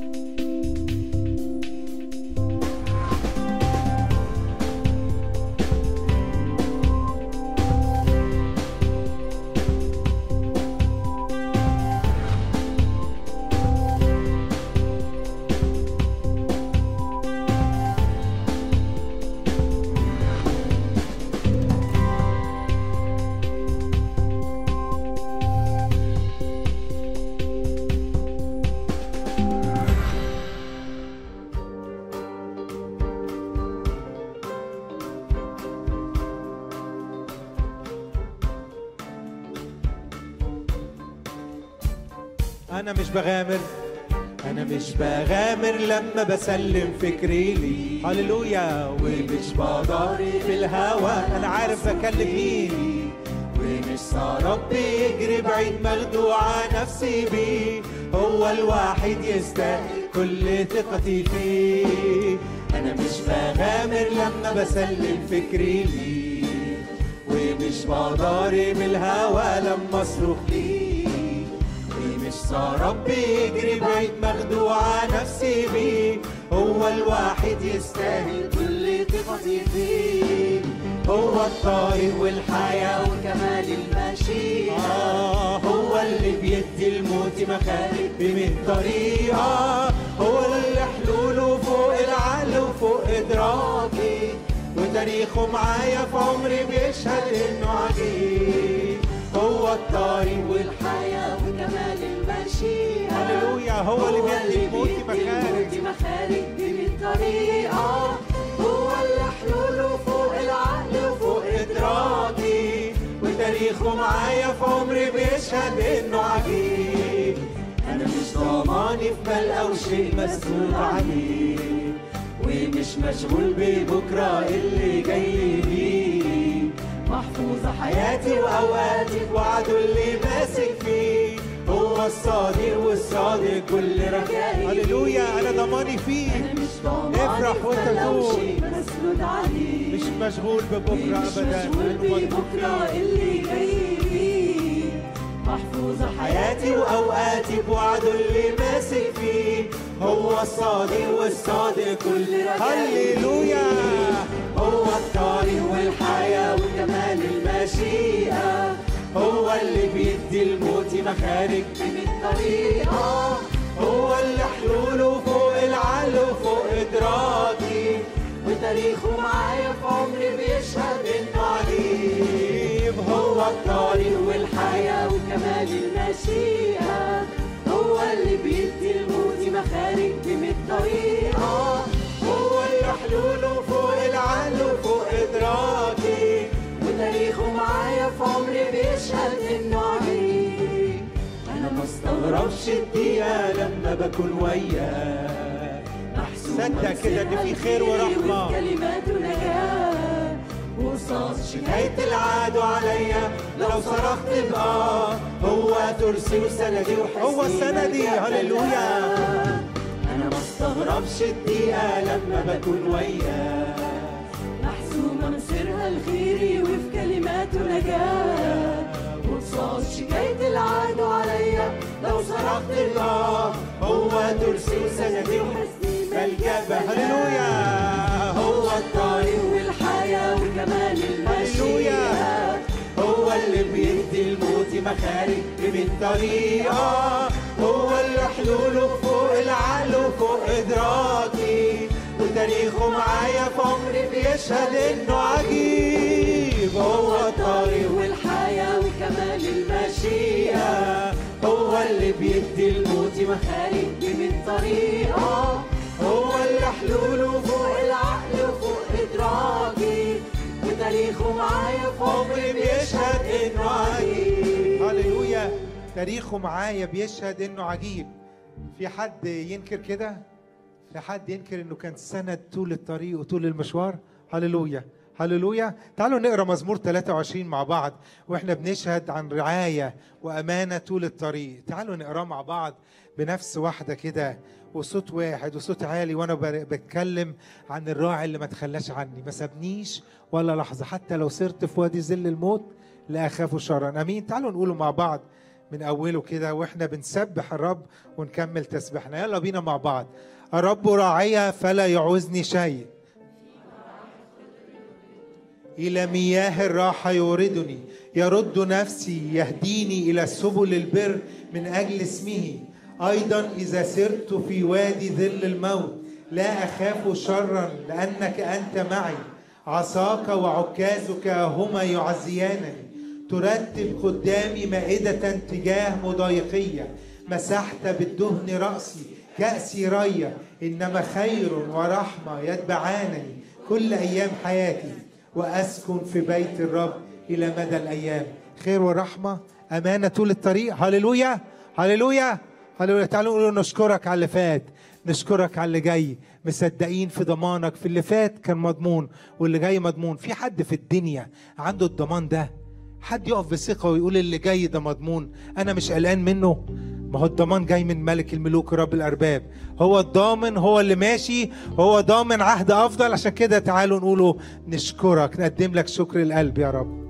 أنا مش بغامر أنا مش بغامر لما بسلم فكري لي هللويا ومش بضاري في الهوى أنا عارف أكلم مين ومش صار بيجري بعيد مخدوعة نفسي بيه هو الواحد يستاهل كل ثقتي فيه أنا مش بغامر لما بسلم فكري ليه ومش بضارب الهوى لما اصرخ ليه ومش صار بيجري بعيد مخدوعة نفسي بيه هو الواحد يستاهل كل ثقتي فيه هو الطائر والحياة وكمال المشيئة آه هو اللي بيدي الموت مخارج من طريقة هو اللي حلوله فوق العقل وفوق إدراكي وتاريخه معايا في عمري بيشهد إنه عجيب هو الطريق والحياة وكمال المشيئة هللويا هو اللي بيدي الموت بيدي مخارج الموت مخارج دي من طريقة هو اللي حلوله فوق العقل وفوق إدراكي وتاريخه معايا في عمري بيشهد إنه عجيب أنا مش ضماني في مال أو شيء مسؤول عليه ومش مشغول ببكرة اللي جاي بيه محفوظة حياتي وأوقاتي بوعده اللي ماسك فيه هو الصادق والصادق كل رجائي هللويا أنا ضماني فيه أنا مش ضماني افرح وانت لو تقول. شيء مسنود عليه مش مشغول ببكرة مش أبدا مشغول لأنه مضمون ببكرة فيه. اللي جاي بيه محفوظة حياتي واوقاتي بوعده اللي ماسك فيه هو الصادق والصادق كل هللويا هو الطريق والحياه وكمال المشيئه هو اللي بيدي الموت مخارج من الطريقة هو اللي حلوله فوق العقل وفوق ادراكي وتاريخه معايا في عمري بيشهد انه عجيب هو الطريق والحياة وكمال المشيئة هو اللي بيدي الموت مخارج من الطريقة هو اللي حلوله فوق العقل وفوق ادراكي وتاريخه معايا في عمري بيشهد انه عجيب انا ما مستغربش الدقيقة لما بكون وياه صدق كده ان في خير ورحمة كلماته نجاة وصاص حكاية العاد عليا لو صرخت بآه هو ترسي وسندي وحسني هو سندي هللويا انا ما استغربش الدقيقة لما بكون وياه محسومة مصيرها الخيري وفي كلماته نجاة وصاص شكاية العاد عليا لو صرخت الله هو ترسي وسندي وحسني ملجأ هللويا هو الطريق والحياة وكمال هللويا المشيئة هو اللي بيدي الموت مخارج من طريقة هو اللي حلوله فوق العقل وفوق إدراكي وتاريخه معايا في عمري بيشهد إنه عجيب هو الطريق والحياة وكمال المشيئة والمشيئة هو اللي بيدي الموت مخارج من طريقة هو اللي حلوله فوق العقل وفوق إدراكي وتاريخه معايا في عمري بيشهد انه عجيب هللويا تاريخه معايا بيشهد انه عجيب في حد ينكر كده في حد ينكر انه كان سند طول الطريق وطول المشوار هللويا هللويا تعالوا نقرا مزمور 23 مع بعض واحنا بنشهد عن رعايه وامانه طول الطريق تعالوا نقراه مع بعض بنفس واحده كده وصوت واحد وصوت عالي وانا بر- بتكلم عن الراعي اللي ما تخلاش عني ما سابنيش ولا لحظه حتى لو سرت في وادي ظل الموت لا اخاف شرا امين تعالوا نقوله مع بعض من اوله كده واحنا بنسبح الرب ونكمل تسبيحنا يلا بينا مع بعض الرب راعي فلا يعوزني شيء إلى مياه الراحة يوردني يرد نفسي يهديني إلى سبل البر من أجل اسمه أيضا إذا سرت في وادي ظل الموت لا أخاف شرا لأنك أنت معي عصاك وعكازك هما يعزيانني ترتب قدامي مائدة تجاه مضايقية مسحت بالدهن رأسي كأسي ريا إنما خير ورحمة يتبعانني كل أيام حياتي وأسكن في بيت الرب إلى مدى الأيام خير ورحمة أمانة طول الطريق هللويا هللويا هللويا تعالوا نقول نشكرك على اللي فات نشكرك على اللي جاي مصدقين في ضمانك في اللي فات كان مضمون واللي جاي مضمون في حد في الدنيا عنده الضمان ده حد يقف بثقة ويقول اللي جاي ده مضمون أنا مش قلقان منه ما هو الضمان جاي من ملك الملوك رب الأرباب هو الضامن هو اللي ماشي هو ضامن عهد أفضل عشان كده تعالوا نقوله نشكرك نقدم لك شكر القلب يا رب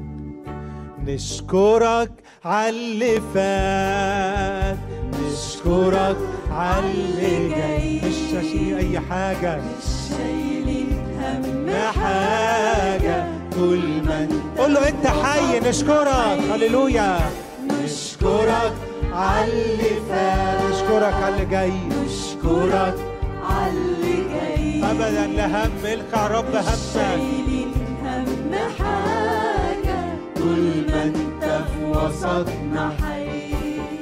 نشكرك على اللي فات نشكرك على اللي جاي مش شايلين أي حاجة شايلين هم ما حاجة طول ما انت- قول له انت حي نشكرك هللويا نشكرك على اللي فات نشكرك على اللي جاي نشكرك عاللي جاي ابدا لا هم القى رب همك شايلين هم حاجة طول ما انت في وسطنا حي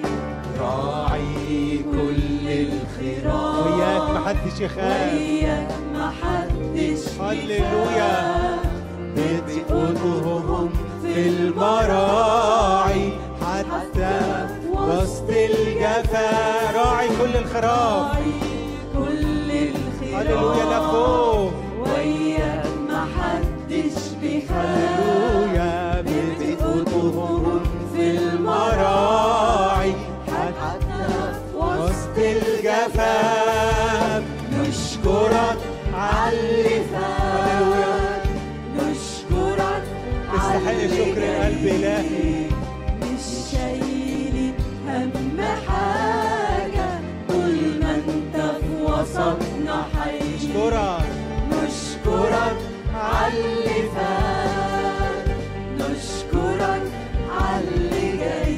راعي كل الخيرات وياك محدش يخاف وياك محدش هللويا بتقودهم في المراعي حتى وسط الجفا راعي كل الخراف راعي كل الخيرات هللويا لفوق وياك محدش بيخاف هللويا بتقودهم في المراعي حتى وسط الجفاف نشكرك على اللي فات نشكرك تستحق عاللي شكر القلب جاي. إلهي مش شايلين هم حاجة طول ما انت في وسطنا حي نشكرك نشكرك عاللي فات نشكرك عاللي جاي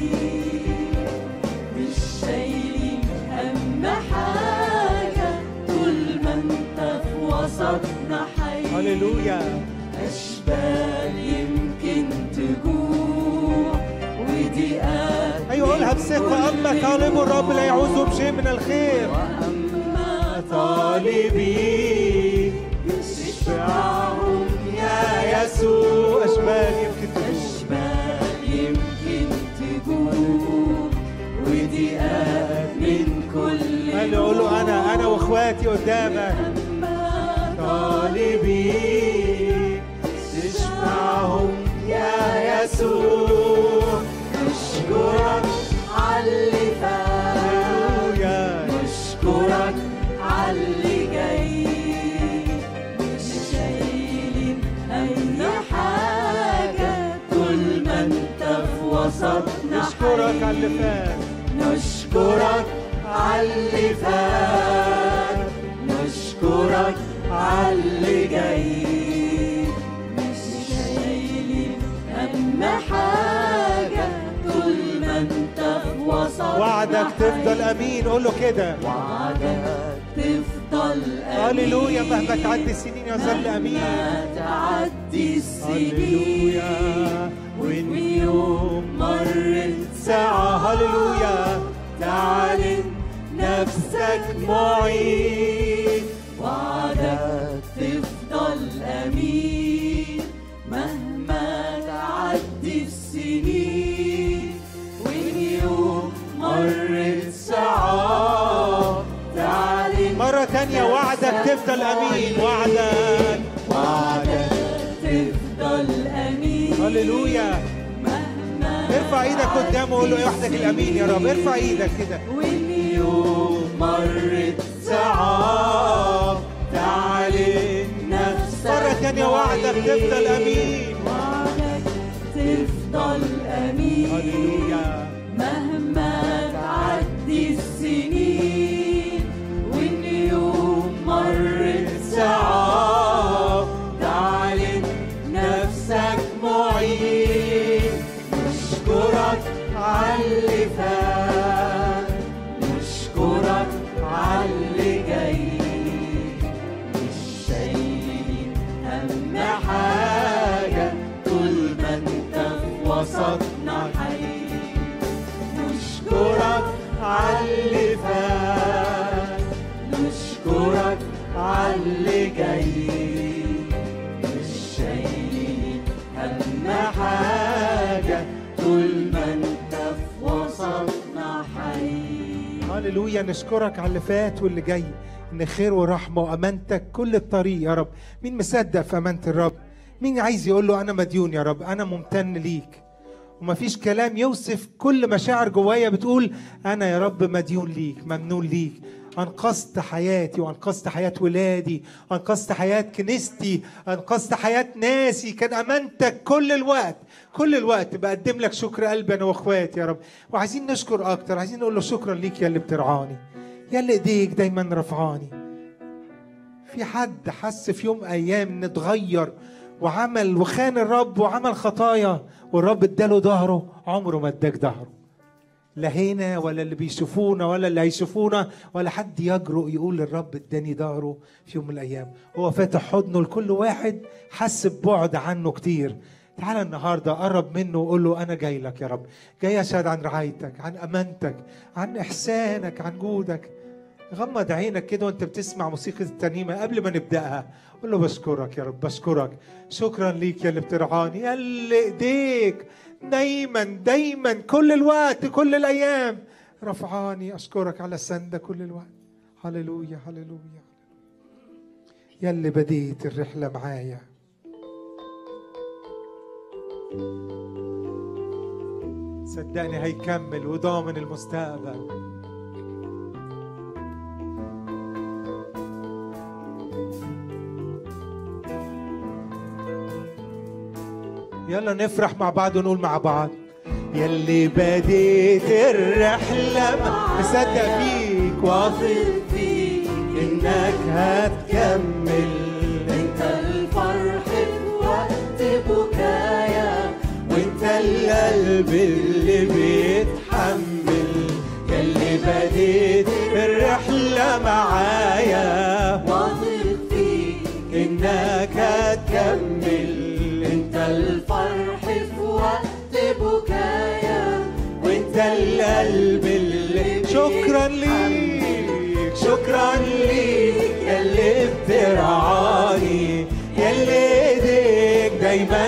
مش شايلين هم حاجة طول ما انت في وسطنا حي هللويا أشبال يمكن تجوع وضيقات ايوه قولها بثقه اما طالب الرب لا يعوزهم شيء من الخير وأما طالبي تشبعهم يا يسوع اشبال يمكن تكون أشبال يمكن تجوع وضيقات من كل قال له قول له انا انا واخواتي قدامك أما طالبي تشفعهم يا يسوع نشكرك عاللي فات هللويا نشكرك عاللي جاي مش شايلين أي حاجة طول ما أنت في وسطنا نشكرك حي. على اللي فات نشكرك عاللي فات نشكرك عاللي جاي مش شايلين هم حاجة طول ما انت في وسطنا وعدك تفضل حي. امين قول له كده وعدك تفضل أمين هللويا مهما تعدي السنين يظل امين مهما تعدي السنين هللويا وان يوم مرت ساعة هللويا تعلن نفسك معين وعدك تفضل أمين مهما تعدي السنين وإن يوم مرت ساعات تعلن مرة تانية وعدك تفضل امين وعدك وعدك تفضل أمين هللويا مهما ارفع ايدك قدامه وقول له يا وحدك الامين يا رب ارفع ايدك كده وإن يوم مرت ساعات تعلن نفسك مرة تانية وعدك تفضل امين وعدك تفضل أمين هللويا اللي جاي مش شايلين هم حاجة طول ما انت في وسطنا حي هللويا نشكرك على اللي فات واللي جاي ان خير ورحمه وامانتك كل الطريق يا رب مين مصدق في امانه الرب مين عايز يقول له انا مديون يا رب انا ممتن ليك ومفيش كلام يوصف كل مشاعر جوايا بتقول انا يا رب مديون ليك ممنون ليك انقذت حياتي وانقذت حياه ولادي انقذت حياه كنيستي انقذت حياه ناسي كان امانتك كل الوقت كل الوقت بقدم لك شكر قلبي انا واخواتي يا رب وعايزين نشكر اكتر عايزين نقول له شكرا ليك يا اللي بترعاني يا اللي ايديك دايما رفعاني في حد حس في يوم ايام ان اتغير وعمل وخان الرب وعمل خطايا والرب اداله ظهره عمره ما اداك ظهره لا هنا ولا اللي بيشوفونا ولا اللي هيشوفونا ولا حد يجرؤ يقول الرب اداني ظهره في يوم من الايام هو فاتح حضنه لكل واحد حس ببعد عنه كتير تعالى النهارده قرب منه وقول له انا جاي لك يا رب جاي اشهد عن رعايتك عن امانتك عن احسانك عن جودك غمض عينك كده وانت بتسمع موسيقى الترنيمه قبل ما نبداها قول له بشكرك يا رب بشكرك شكرا ليك يا اللي بترعاني يا اللي ايديك دايما دايما كل الوقت كل الايام رفعاني اشكرك على السنده كل الوقت هللويا هللويا يا اللي بديت الرحله معايا صدقني هيكمل وضامن المستقبل يلا نفرح مع بعض ونقول مع بعض يلي بديت الرحلة مع- مصدق فيك واثق واثق فيك انك هتكمل انت الفرح في وقت بكايا وانت القلب اللي بيتحمل يلي بديت الرحلة معايا واثق فيك انك هتكمل انت الفرح في وقت بكايا وانت القلب اللي شكرا ليك شكرا ليك يا اللي بترعاني يا اللي ايديك دايما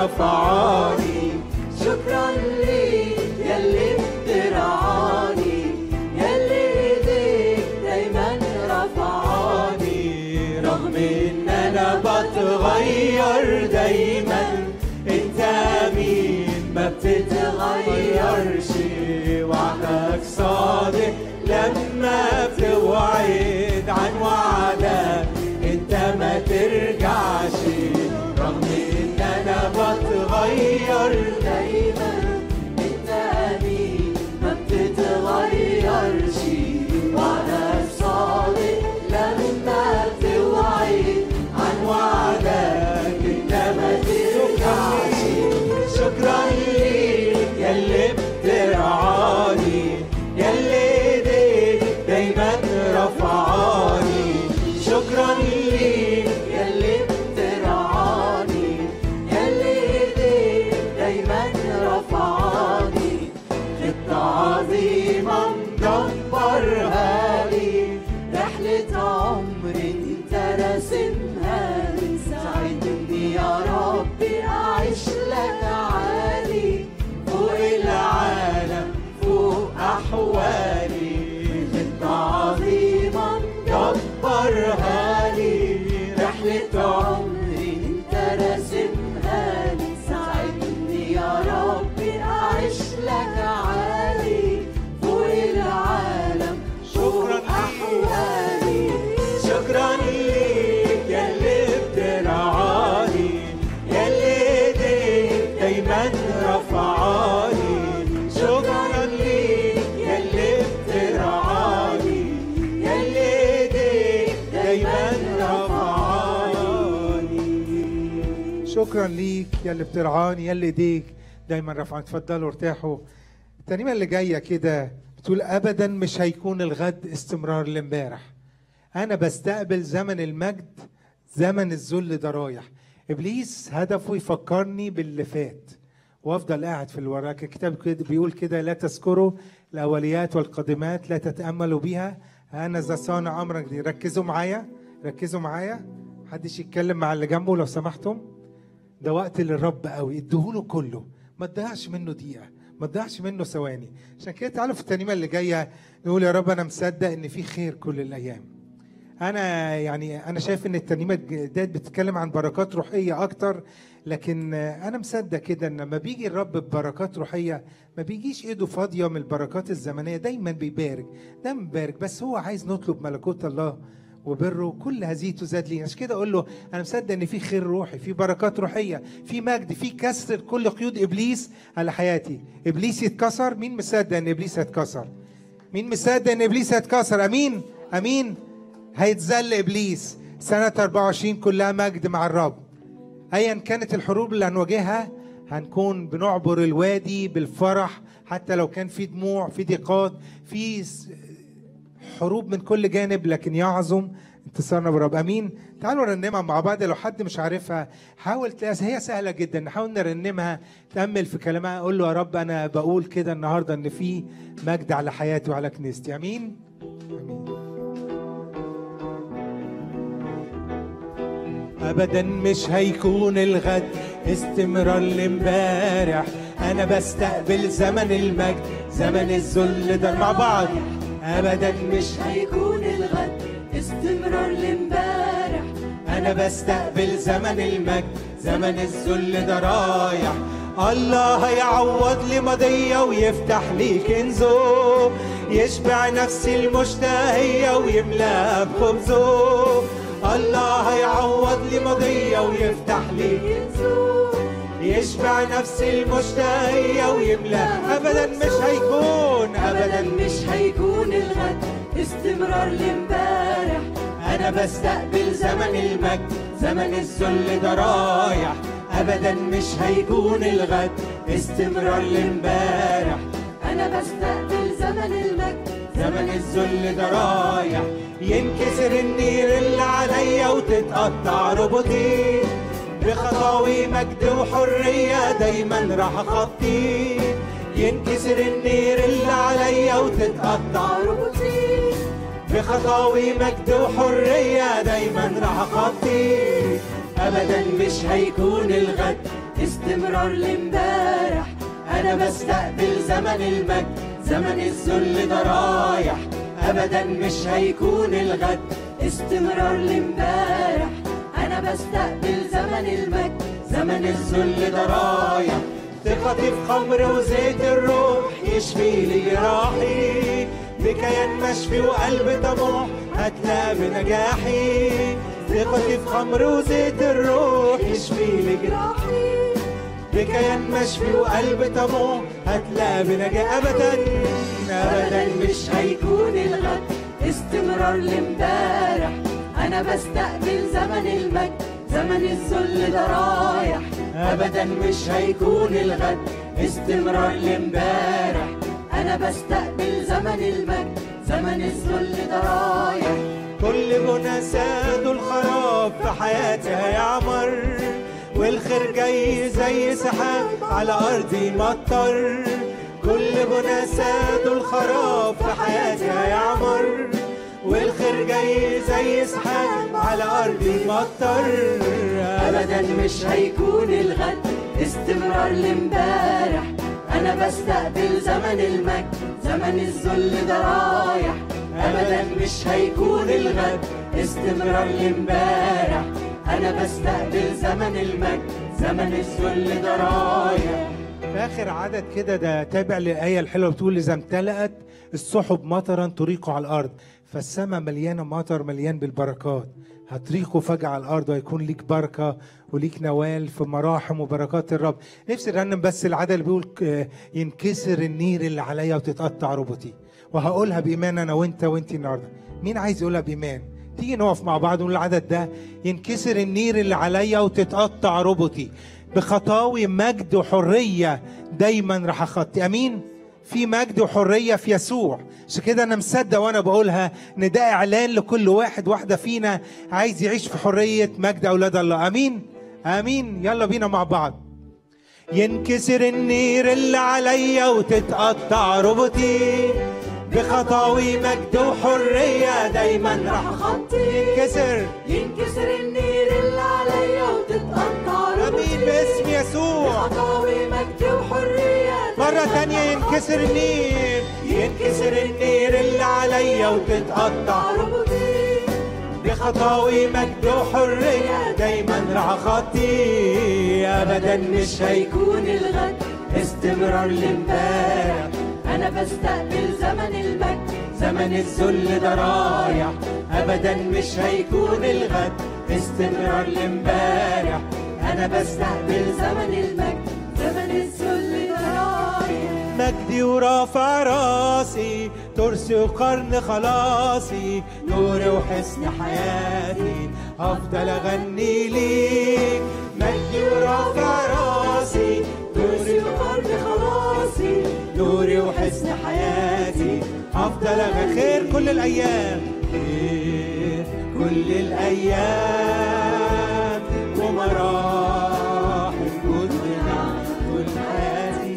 رفعاني شكرا ليك يلي بترعاني يلي ايديك دايما رفعاني رغم ان انا بتغير دايما انت مين ما بتتغيرش وعدك صادق لما بتوعد عن وعدك انت ما ترجعش رغم ان انا بتغير دايما انت امين ما بتتغيرش وعدك صادق لما توعد عن وعدك انت ما ترجعش شكرا ليك يا اللي بترعاني يا اللي ايديك دايما رفعاني شكرا ليك يلي بترعاني يلي ايديك دايما رفعاني خطة عظيمة مدبرها لي رحلة عمر انت راسمها لي ساعدني يا ربي اعيش لك عالي فوق العالم فوق احوالي خطة عظيمة مدبرها لي رحلة عمري انت راسمها لي ساعدني يا ربي اعيش لك عالي فوق العالم فوق شكراً ليك. احوالي شكرا ليك يا اللي بترعاني يا اللي ايديك دايما رفعاني شكرا ليك يا اللي بترعاني يا اللي ايديك دايما رفعاني شكرا ليك يا اللي بترعاني يا اللي ايديك دايما رفعاني اتفضلوا ارتاحوا الترنيمه اللي جايه كده بتقول ابدا مش هيكون الغد استمرار لامبارح انا بستقبل زمن المجد زمن الذل ده رايح ابليس هدفه يفكرني باللي فات وافضل قاعد في الوراك الكتاب كده بيقول كده لا تذكروا الاوليات والقادمات لا تتاملوا بها انا ذا صانع امرا جديد ركزوا معايا ركزوا معايا محدش يتكلم مع اللي جنبه لو سمحتم ده وقت للرب قوي اديهوله كله ما تضيعش منه دقيقه ما تضيعش منه ثواني عشان كده تعالوا في الترنيمه اللي جايه نقول يا رب انا مصدق ان في خير كل الايام انا يعني انا شايف ان الترنيمه ديت بتتكلم عن بركات روحيه اكتر لكن انا مصدق كده ان لما بيجي الرب ببركات روحيه ما بيجيش ايده فاضيه من البركات الزمنيه دايما بيبارك دايما بيبارك بس هو عايز نطلب ملكوت الله وبره كل هذه تزاد لي عشان كده اقول له انا مصدق ان في خير روحي في بركات روحيه في مجد في كسر كل قيود ابليس على حياتي ابليس يتكسر مين مصدق ان ابليس هيتكسر مين مصدق ان ابليس هيتكسر امين امين هيتذل ابليس سنه 24 كلها مجد مع الرب ايا كانت الحروب اللي هنواجهها هنكون بنعبر الوادي بالفرح حتى لو كان في دموع في ضيقات في س- حروب من كل جانب لكن يعظم انتصارنا بالرب امين تعالوا نرنمها مع بعض لو حد مش عارفها حاول تلاقيها هي سهله جدا نحاول نرنمها تامل في كلامها اقول له يا رب انا بقول كده النهارده ان في مجد على حياتي وعلى كنيستي امين امين ابدا مش هيكون الغد استمرار لامبارح انا بستقبل زمن المجد زمن الذل ده مع بعض ابدا مش هيكون الغد استمرار لامبارح انا بستقبل زمن المجد زمن الذل ده رايح الله هيعوض لي ماضية ويفتح لي كنزه يشبع نفسي المشتهية ويملاها بخبزه الله هيعوض لي ماضية ويفتح لي ينسوا يشبع نفسي المشتهية ويملاها أبدا مش هيكون ابدا أبدا مش هيكون الغد استمرار لامبارح أنا بستقبل زمن المجد زمن الذل ده رايح أبدا مش هيكون الغد استمرار لامبارح انا بستقبل زمن المجد زمن الذل ده رايح ينكسر النير اللي عليا وتتقطع ربطي بخطاوي مجد وحرية دايما راح أخطي ينكسر النير اللي عليا وتتقطع ربطي بخطاوي مجد وحرية دايما راح أخطي أبدا مش هيكون الغد استمرار لامبارح أنا بستقبل زمن المجد زمن الذل ده رايح أبدا مش هيكون الغد استمرار لامبارح انا بستقبل زمن المجد زمن الذل ده رايح ثقتي في خمر وزيت الروح يشفي لي جراحي بكيان مشفي وقلب طموح هتلاقي بنجاحي ثقتي في خمر وزيت الروح يشفي لي جراحي بكيان مشفي وقلب طموح هتلاقي بنجاح ابدا ابدا مش هيكون الغد استمرار لامبارح انا بستقبل زمن المجد زمن الذل ده رايح ابدا مش هيكون الغد استمرار لامبارح انا بستقبل زمن المجد زمن الذل ده رايح كل بنا ساد الخراب في حياتي هيعمر والخير جاي زي سحاب على ارضي يمطر كل بنا ساد الخراب في حياتي هيعمر والخير جاي زي سحاب على ارضي يمطر ابدا مش هيكون الغد استمرار لامبارح انا بستقبل زمن المجد زمن الذل ده رايح ابدا مش هيكون الغد استمرار لامبارح انا بستقبل زمن المجد زمن الذل ده رايح في اخر عدد كده ده تابع للايه الحلوه بتقول اذا امتلأت السحب مطرا تريق على الارض فالسماء مليانه مطر مليان بالبركات هتريقه فجأة على الارض وهيكون ليك بركه وليك نوال في مراحم وبركات الرب نفسي نرنم بس العدد اللي بيقول آه، ينكسر النير اللي عليا وتتقطع ربطي وهقولها بايمان انا وانت وانت النهارده مين عايز يقولها بايمان تيجي نقف مع بعض ونقول العدد ده ينكسر النير اللي عليا وتتقطع ربطي بخطاوي مجد وحرية دايما راح أخطي أمين في مجد وحرية في يسوع عشان كده أنا مصدق وأنا بقولها إن ده إعلان لكل واحد واحدة فينا عايز يعيش في حرية مجد أولاد الله أمين أمين يلا بينا مع بعض ينكسر النير اللي عليا وتتقطع ربطي بخطاوي مجد وحرية دايما راح اخطي ينكسر ينكسر النير اللي عليا وتتقطع امين باسم يسوع خطاوي مجد وحرية مرة تانية ينكسر النير ينكسر النير اللي عليا وتتقطع ربطي بخطاوي مجد وحرية دايما راح اخطي ابدا مش هيكون يكون الغد استمرار لامبارح انا بستقبل زمن المجد زمن الذل ده رايح ابدا مش هيكون الغد استمرار لامبارح انا بستقبل زمن المجد زمن الذل رايح مجدي ورافع راسي ترسي وقرن خلاصي نوري وحسن حياتي هفضل اغني ليك مجدي ورافع راسي ترسي وقرن خلاصي نوري وحسن حياتي هفضل اغني خير كل الايام خير كل الايام ومراحل كلنا طول حياتي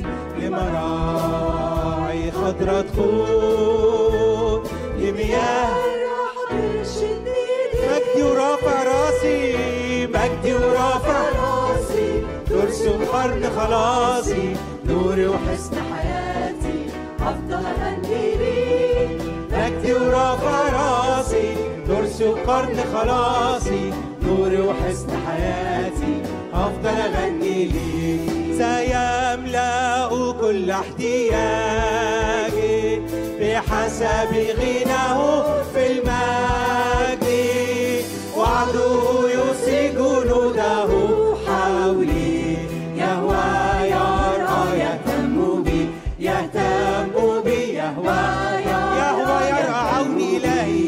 لمراعي خضرة تخوض لمياه راح ترشدني مجدي ورافع راسي مجدي ورافع راسي ترسي وقرن خلاصي نوري وحسن حياتي افضل اغني ليك مجدي ورافع راسي ترسي وقرن خلاصي نوري وحسن حياتي افضل اغني ليك سيملا كل احتياجي بحسب غناه في المجد وعده يوصي جنوده حولي يهوى يرى يهتم بي يهتم بي يهوى يهوى يرى عوني إلهي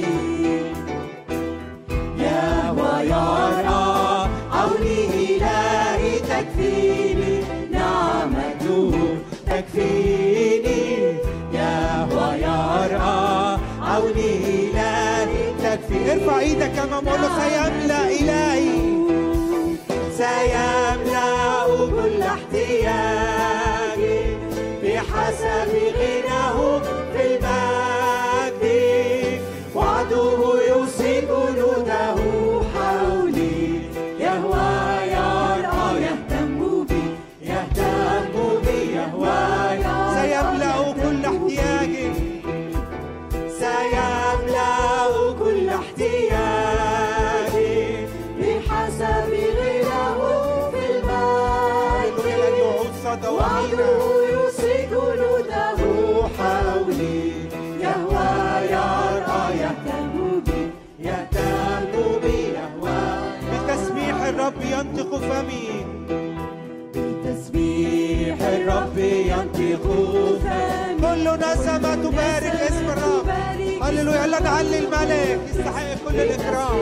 يهوى يرى عوني إلهي تكفيني نعمته تكفيني يهوى يرى عوني إلهي تكفي ارفع ايدك امام قول له سيملا الهي سيملا كل احتياجي بحسب غناه في المجد وعده يوصي جنوده حولي يهوى يرى يهتم بي يهتم بي يهوى سيملا كل احتياجي سيملا كل احتياجي بحسب غناه في المجد هللويا لن يعود صدى وعده يوصي جنوده حولي يهوى يرى يهتم بي يهتم بي يهوى بتسبيح الرب ينطق فمي بتسبيح الرب ينطق فمي كل نسمة تبارك اسم الرب هللويا يلا نعلي الملك يستحق كل الإكرام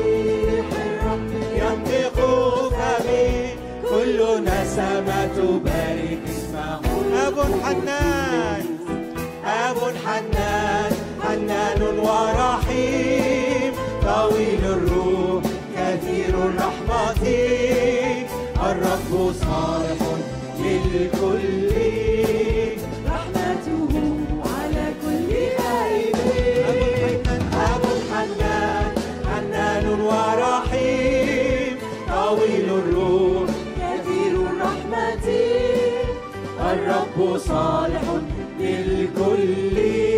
ينطق فمي كل نسمة تبارك اسمه أب حنان أب حنان حنان ورحيم طويل الروح كثير الرحمة الرب صالح للكل رحمته على كل أب هائب حنان أب حنان حنان ورحيم طويل الروح كثير الرحمة الرب صالح للكل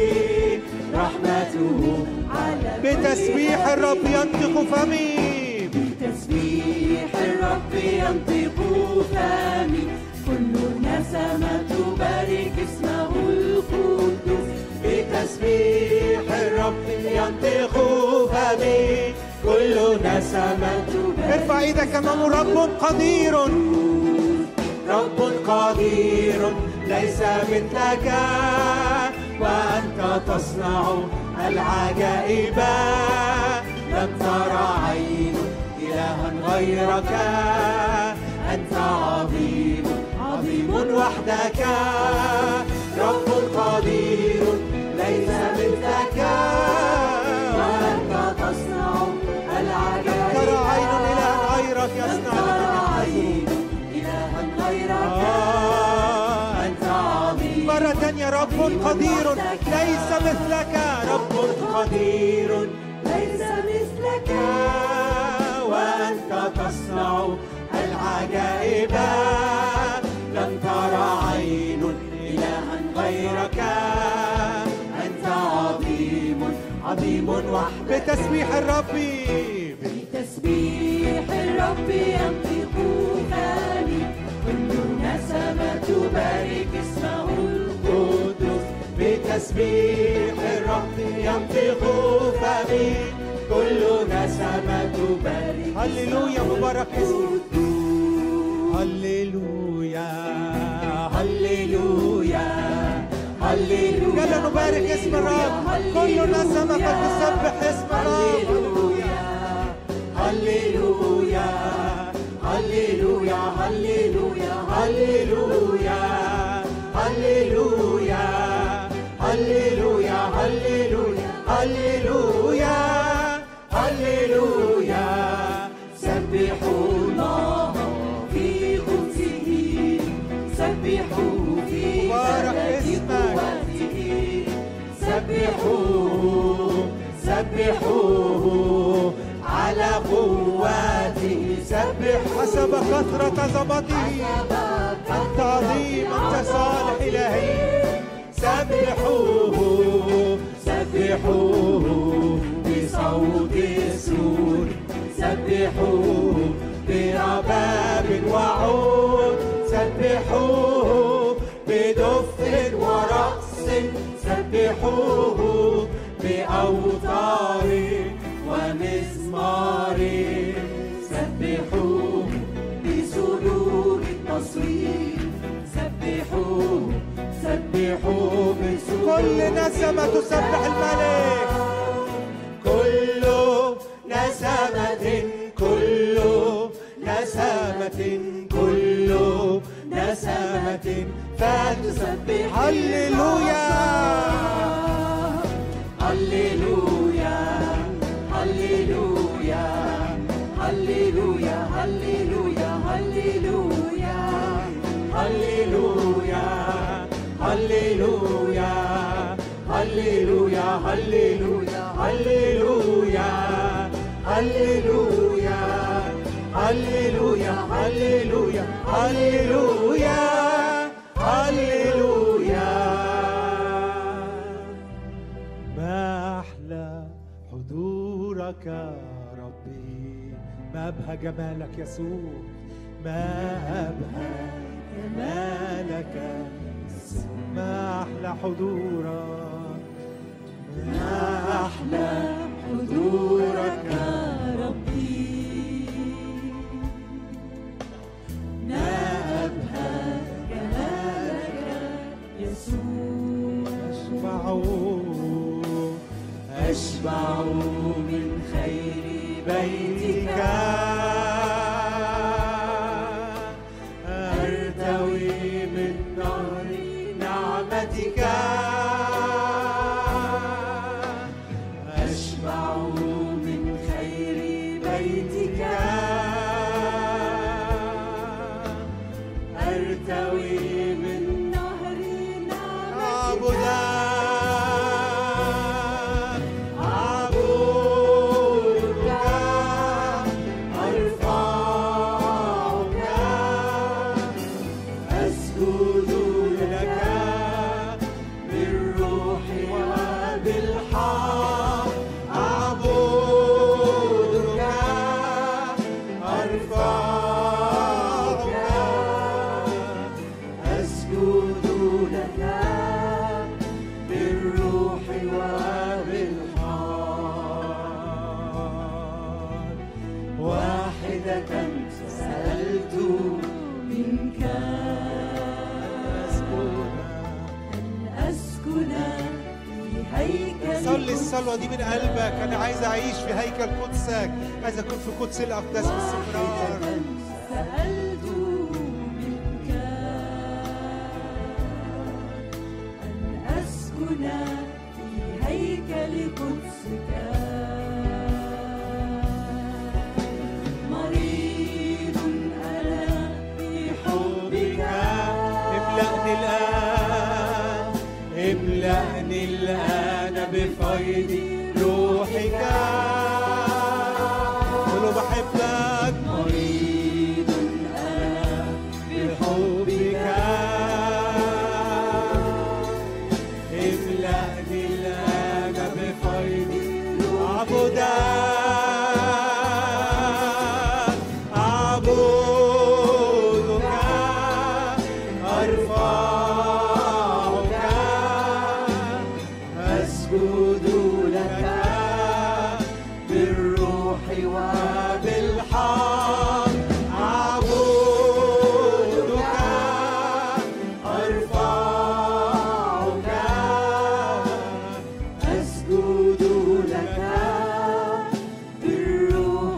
رحمته على بتسبيح الرب ينطق فمي بتسبيح الرب ينطق فمي كل نسمة تبارك اسمه القدوس بتسبيح الرب ينطق فمي كل نسمة ارفع ايدك امام رب قدير رب قدير ليس مثلك وانت تصنع العجائب لم ترى عين الها غيرك انت عظيم عظيم وحدك رب قدير ليس مثلك وأنت تصنع العجائب ترى عين إله غيرك يصنع ترى لك عين إلها غيرك آه، أنت عظيم مرة تانية رب قدير ليس مثلك رب قدير ليس بتسبيح الرب بتسبيح الرب ينطق فمي كل نسمة تبارك اسمه القدوس بتسبيح الرب ينطق فمي كل نسمة تبارك هللويا مبارك اسمك هللويا هللويا هللويا يلا نبارك اسم الرب كل نسمة قد تسبح اسم الرب هللويا هللويا هللويا هللويا هللويا هللويا هللويا هللويا هللويا سبحوا الله في قدسه سبحوه في مبارك بلد اسمك. قوته سبحوه سبحوه على قوته سبح حسب كثرة عظمته أنت عظيم أنت صالح إلهي سبحوه سبحوه بصوت السور سبحوه برباب وعود سبحوه بدف ورقص سبحوه بأوتار ومزمار سبحوه بسرور التصوير سبحوه سبحوه بسرور كل نسمة تسبح الملك كل نسمة كل نسمة كل نسمة فتسبح هللويا هللويا هللويا هللويا هللويا هللويا هللويا هللويا هللويا هللويا هللويا هللويا هللويا هللويا هللويا هللويا ما أحلى حضورك ربي ما أبهى جمالك يسوع ما أبهى جمالك ما أحلى حضورك ما أحلى حضورك ربي ما أبهى جمالك يسوع أشبع أشبع من خير بيتك أرتوي من نهر نعمتك أشبع من خير بيتك أرتوي من نهر أعبدك نعمتك أعبدك أرفعك أسجد لك بالروح وبالحق أعبدك أرفعك أسجد لك بالروح وبالحق واحدة سألت منك أسكن أن أسكن في هيكل صلي الصلوة دي من قلبك أنا عايز أعيش في هيكل قدسك عايز أكون في قدس الأقداس باستمرار واحدة سألت منك أن أسكن في هيكل قدسك مريض أنا بحبك املأني الآن املأني الآن بفيض روحك قولوا بحبك مريض أنا بحبك املأني الآن بفيض أعبدك أعبدك أرفعك أسجد لك بالروح وبالحق أعبدك أرفعك أسجد لك بالروح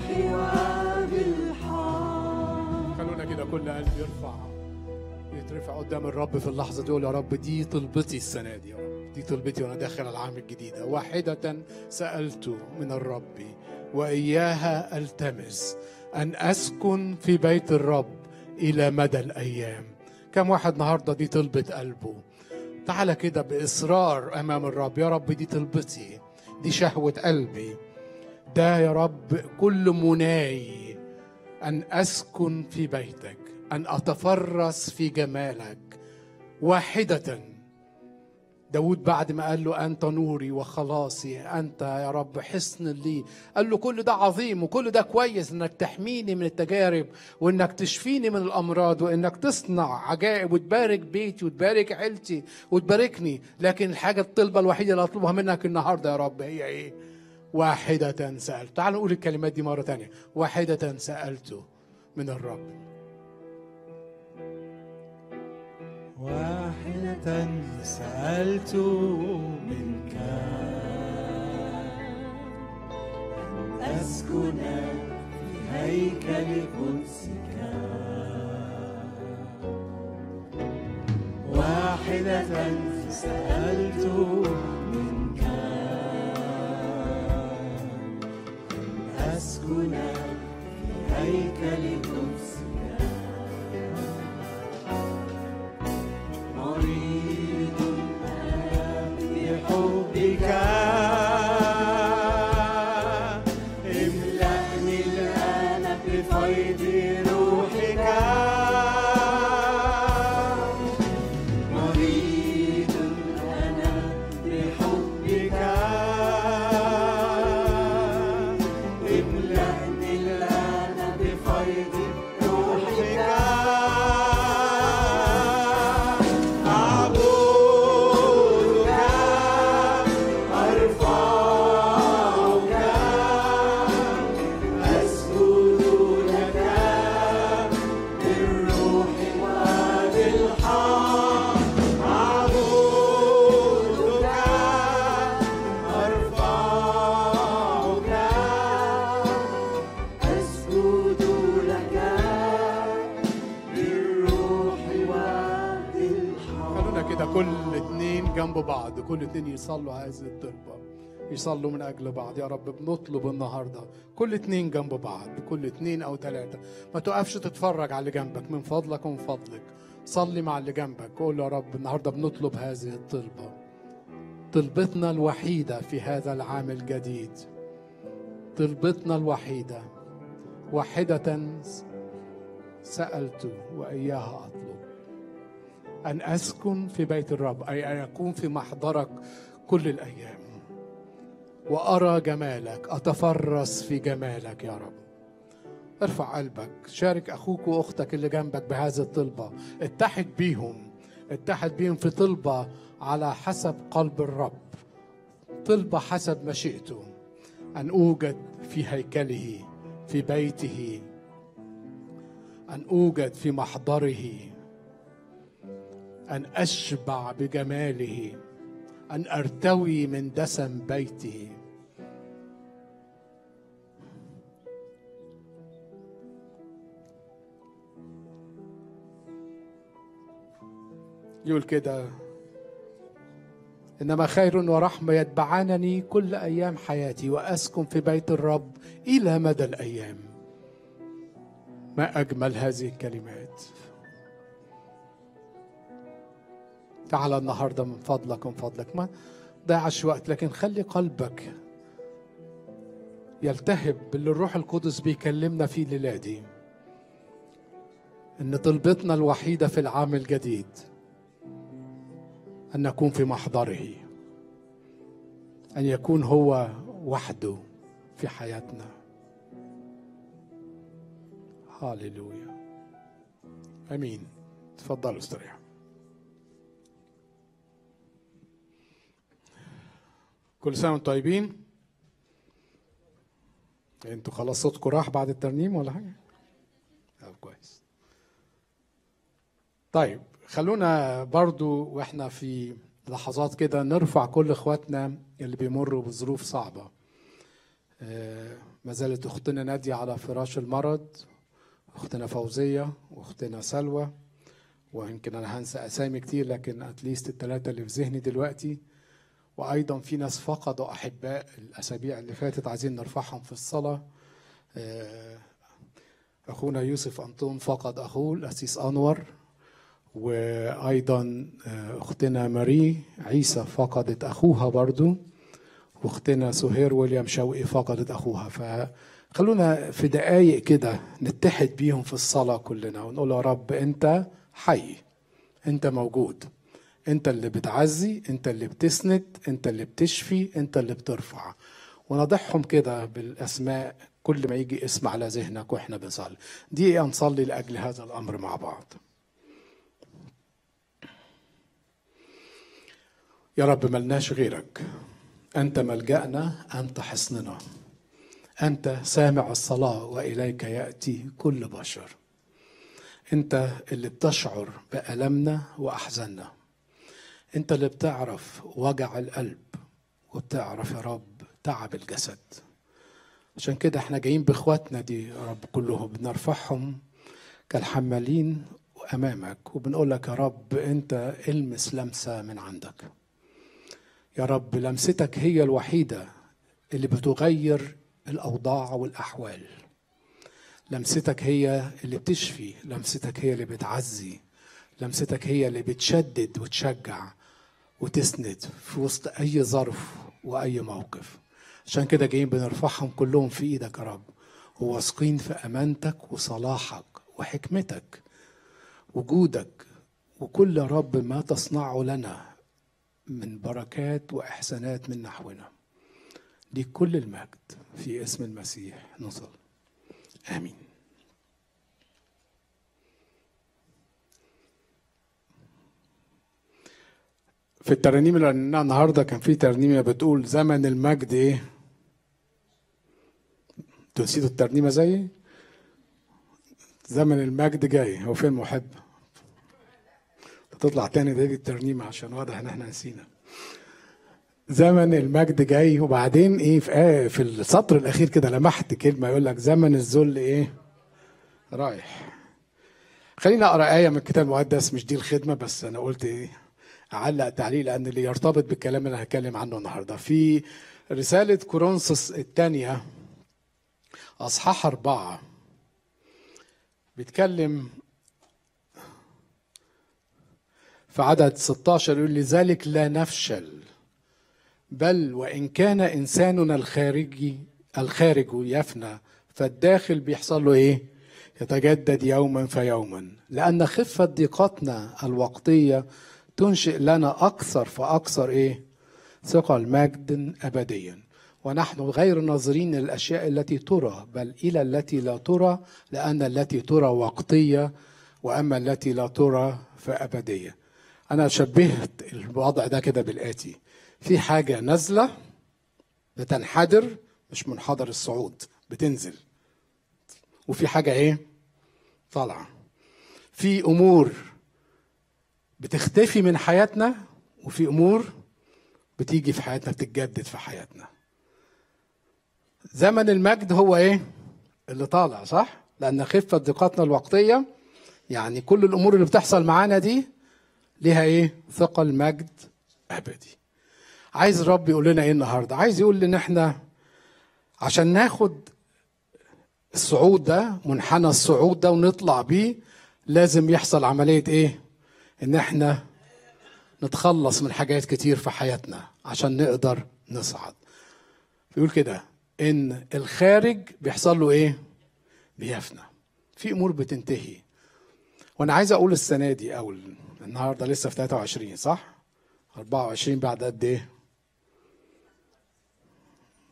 وبالحق خلونا كده كل قلب يرفع يترفع قدام الرب في اللحظة دي يقول يا رب دي طلبتي السنة دي يا رب دي طلبتي وأنا داخل العام الجديد واحدة سألت من الرب وإياها ألتمس أن أسكن في بيت الرب إلى مدى الأيام كم واحد النهاردة دي طلبة قلبه تعالى كده بإصرار أمام الرب يا رب دي طلبتي دي شهوة قلبي ده يا رب كل مناي أن أسكن في بيتك أن أتفرس في جمالك واحدة داود بعد ما قال له أنت نوري وخلاصي أنت يا رب حصن لي قال له كل ده عظيم وكل ده كويس إنك تحميني من التجارب وإنك تشفيني من الأمراض وإنك تصنع عجائب وتبارك بيتي وتبارك عيلتي وتباركني لكن الحاجة الطلبة الوحيدة اللي أطلبها منك النهاردة يا رب هي إيه واحدة سألت تعالوا نقول الكلمات دي مرة تانية واحدة سألت من الرب واحدة سألت منك أسكن في هيكل قدسك واحدة سألت منك أسكن في هيكل قدسك مريض أنا بحبك املأني الآن بفيض روحك مريض أنا بحبك املأني الآن بفيض روحك أعبدك أرفعك أسجد لك بالروح وبالحق أعبدك أرفعك أسجد لك بالروح وبالحق خلونا كده كل اتنين جنب بعض كل اتنين يصلوا هذه الطلبة يصلوا من أجل بعض يا رب بنطلب النهاردة كل اتنين جنب بعض كل اتنين أو تلاتة ما تقفش تتفرج على اللي جنبك من فضلك ومن فضلك صلي مع اللي جنبك قول يا رب النهاردة بنطلب هذه الطلبة طلبتنا الوحيدة في هذا العام الجديد طلبتنا الوحيدة واحدة سألت وإياها أطلب أن أسكن في بيت الرب أي أن أكون في محضرك كل الأيام وأرى جمالك أتفرس في جمالك يا رب ارفع قلبك شارك أخوك وأختك اللي جنبك بهذه الطلبة اتحد بيهم اتحد بيهم في طلبة على حسب قلب الرب طلبة حسب مشيئته أن أوجد في هيكله في بيته أن أوجد في محضره أن أشبع بجماله أن أرتوي من دسم بيته يقول كده إنما خير ورحمة يتبعانني كل أيام حياتي وأسكن في بيت الرب إلى مدى الأيام ما أجمل هذه الكلمات تعال النهارده من فضلك من فضلك ما ضيعش وقت لكن خلي قلبك يلتهب باللي الروح القدس بيكلمنا فيه الليله دي ان طلبتنا الوحيده في العام الجديد ان نكون في محضره ان يكون هو وحده في حياتنا هاليلويا امين تفضلوا استريحوا كل سنه وانتم طيبين انتوا خلاص صوتكم راح بعد الترنيم ولا حاجه طب كويس طيب خلونا برضو واحنا في لحظات كده نرفع كل اخواتنا اللي بيمروا بظروف صعبه آه، ما زالت اختنا ناديه على فراش المرض اختنا فوزيه واختنا سلوى ويمكن انا هنسى اسامي كتير لكن اتليست الثلاثه اللي في ذهني دلوقتي وايضا في ناس فقدوا احباء الاسابيع اللي فاتت عايزين نرفعهم في الصلاه آه، اخونا يوسف انطون فقد اخوه الاسيس انور وايضا آه، اختنا ماري عيسى فقدت اخوها برضو واختنا سهير ويليام شوقي فقدت اخوها فخلونا في دقايق كده نتحد بيهم في الصلاه كلنا ونقول يا رب انت حي انت موجود انت اللي بتعزي انت اللي بتسند انت اللي بتشفي انت اللي بترفع ونضعهم كده بالاسماء كل ما يجي اسم على ذهنك واحنا بنصلي دي نصلي لاجل هذا الامر مع بعض يا رب ملناش غيرك انت ملجانا انت حصننا انت سامع الصلاه واليك ياتي كل بشر انت اللي بتشعر بالمنا واحزاننا انت اللي بتعرف وجع القلب وبتعرف يا رب تعب الجسد عشان كده احنا جايين باخواتنا دي يا رب كلهم بنرفعهم كالحمالين امامك وبنقول لك يا رب انت المس لمسه من عندك يا رب لمستك هي الوحيده اللي بتغير الاوضاع والاحوال لمستك هي اللي بتشفي لمستك هي اللي بتعزي لمستك هي اللي بتشدد وتشجع وتسند في وسط اي ظرف واي موقف عشان كده جايين بنرفعهم كلهم في ايدك يا رب وواثقين في امانتك وصلاحك وحكمتك وجودك وكل يا رب ما تصنعه لنا من بركات واحسانات من نحونا ليك كل المجد في اسم المسيح نصل امين في الترانيم اللي قلناها النهارده كان في ترنيمه بتقول زمن المجد ايه؟ انتوا نسيتوا الترنيمه زيي؟ زمن المجد جاي هو فين محب؟ تطلع تاني دي الترنيمه عشان واضح ان احنا نسينا. زمن المجد جاي وبعدين ايه في آه في السطر الاخير كده لمحت كلمه يقول لك زمن الذل ايه؟ رايح. خلينا اقرا ايه من الكتاب المقدس مش دي الخدمه بس انا قلت ايه؟ اعلق تعليق لان اللي يرتبط بالكلام اللي هتكلم عنه النهارده في رساله كورنثوس الثانيه اصحاح اربعه بيتكلم في عدد 16 يقول لذلك لا نفشل بل وان كان انساننا الخارجي الخارج يفنى فالداخل بيحصل له ايه؟ يتجدد يوما فيوما لان خفه ضيقتنا الوقتيه تنشئ لنا أكثر فأكثر إيه؟ ثقل مجد أبديا ونحن غير ناظرين للأشياء التي ترى بل إلى التي لا ترى لأن التي ترى وقتية وأما التي لا ترى فأبدية أنا شبهت الوضع ده كده بالآتي في حاجة نازلة بتنحدر مش منحدر الصعود بتنزل وفي حاجة إيه؟ طالعة في أمور بتختفي من حياتنا وفي امور بتيجي في حياتنا بتتجدد في حياتنا زمن المجد هو ايه اللي طالع صح لان خفه ضيقاتنا الوقتيه يعني كل الامور اللي بتحصل معانا دي ليها ايه ثقل مجد ابدي عايز الرب يقول لنا ايه النهارده عايز يقول ان احنا عشان ناخد الصعود ده منحنى الصعود ده ونطلع بيه لازم يحصل عمليه ايه ان احنا نتخلص من حاجات كتير في حياتنا عشان نقدر نصعد بيقول كده ان الخارج بيحصل له ايه بيفنى في امور بتنتهي وانا عايز اقول السنه دي او النهارده لسه في 23 صح 24 بعد قد ايه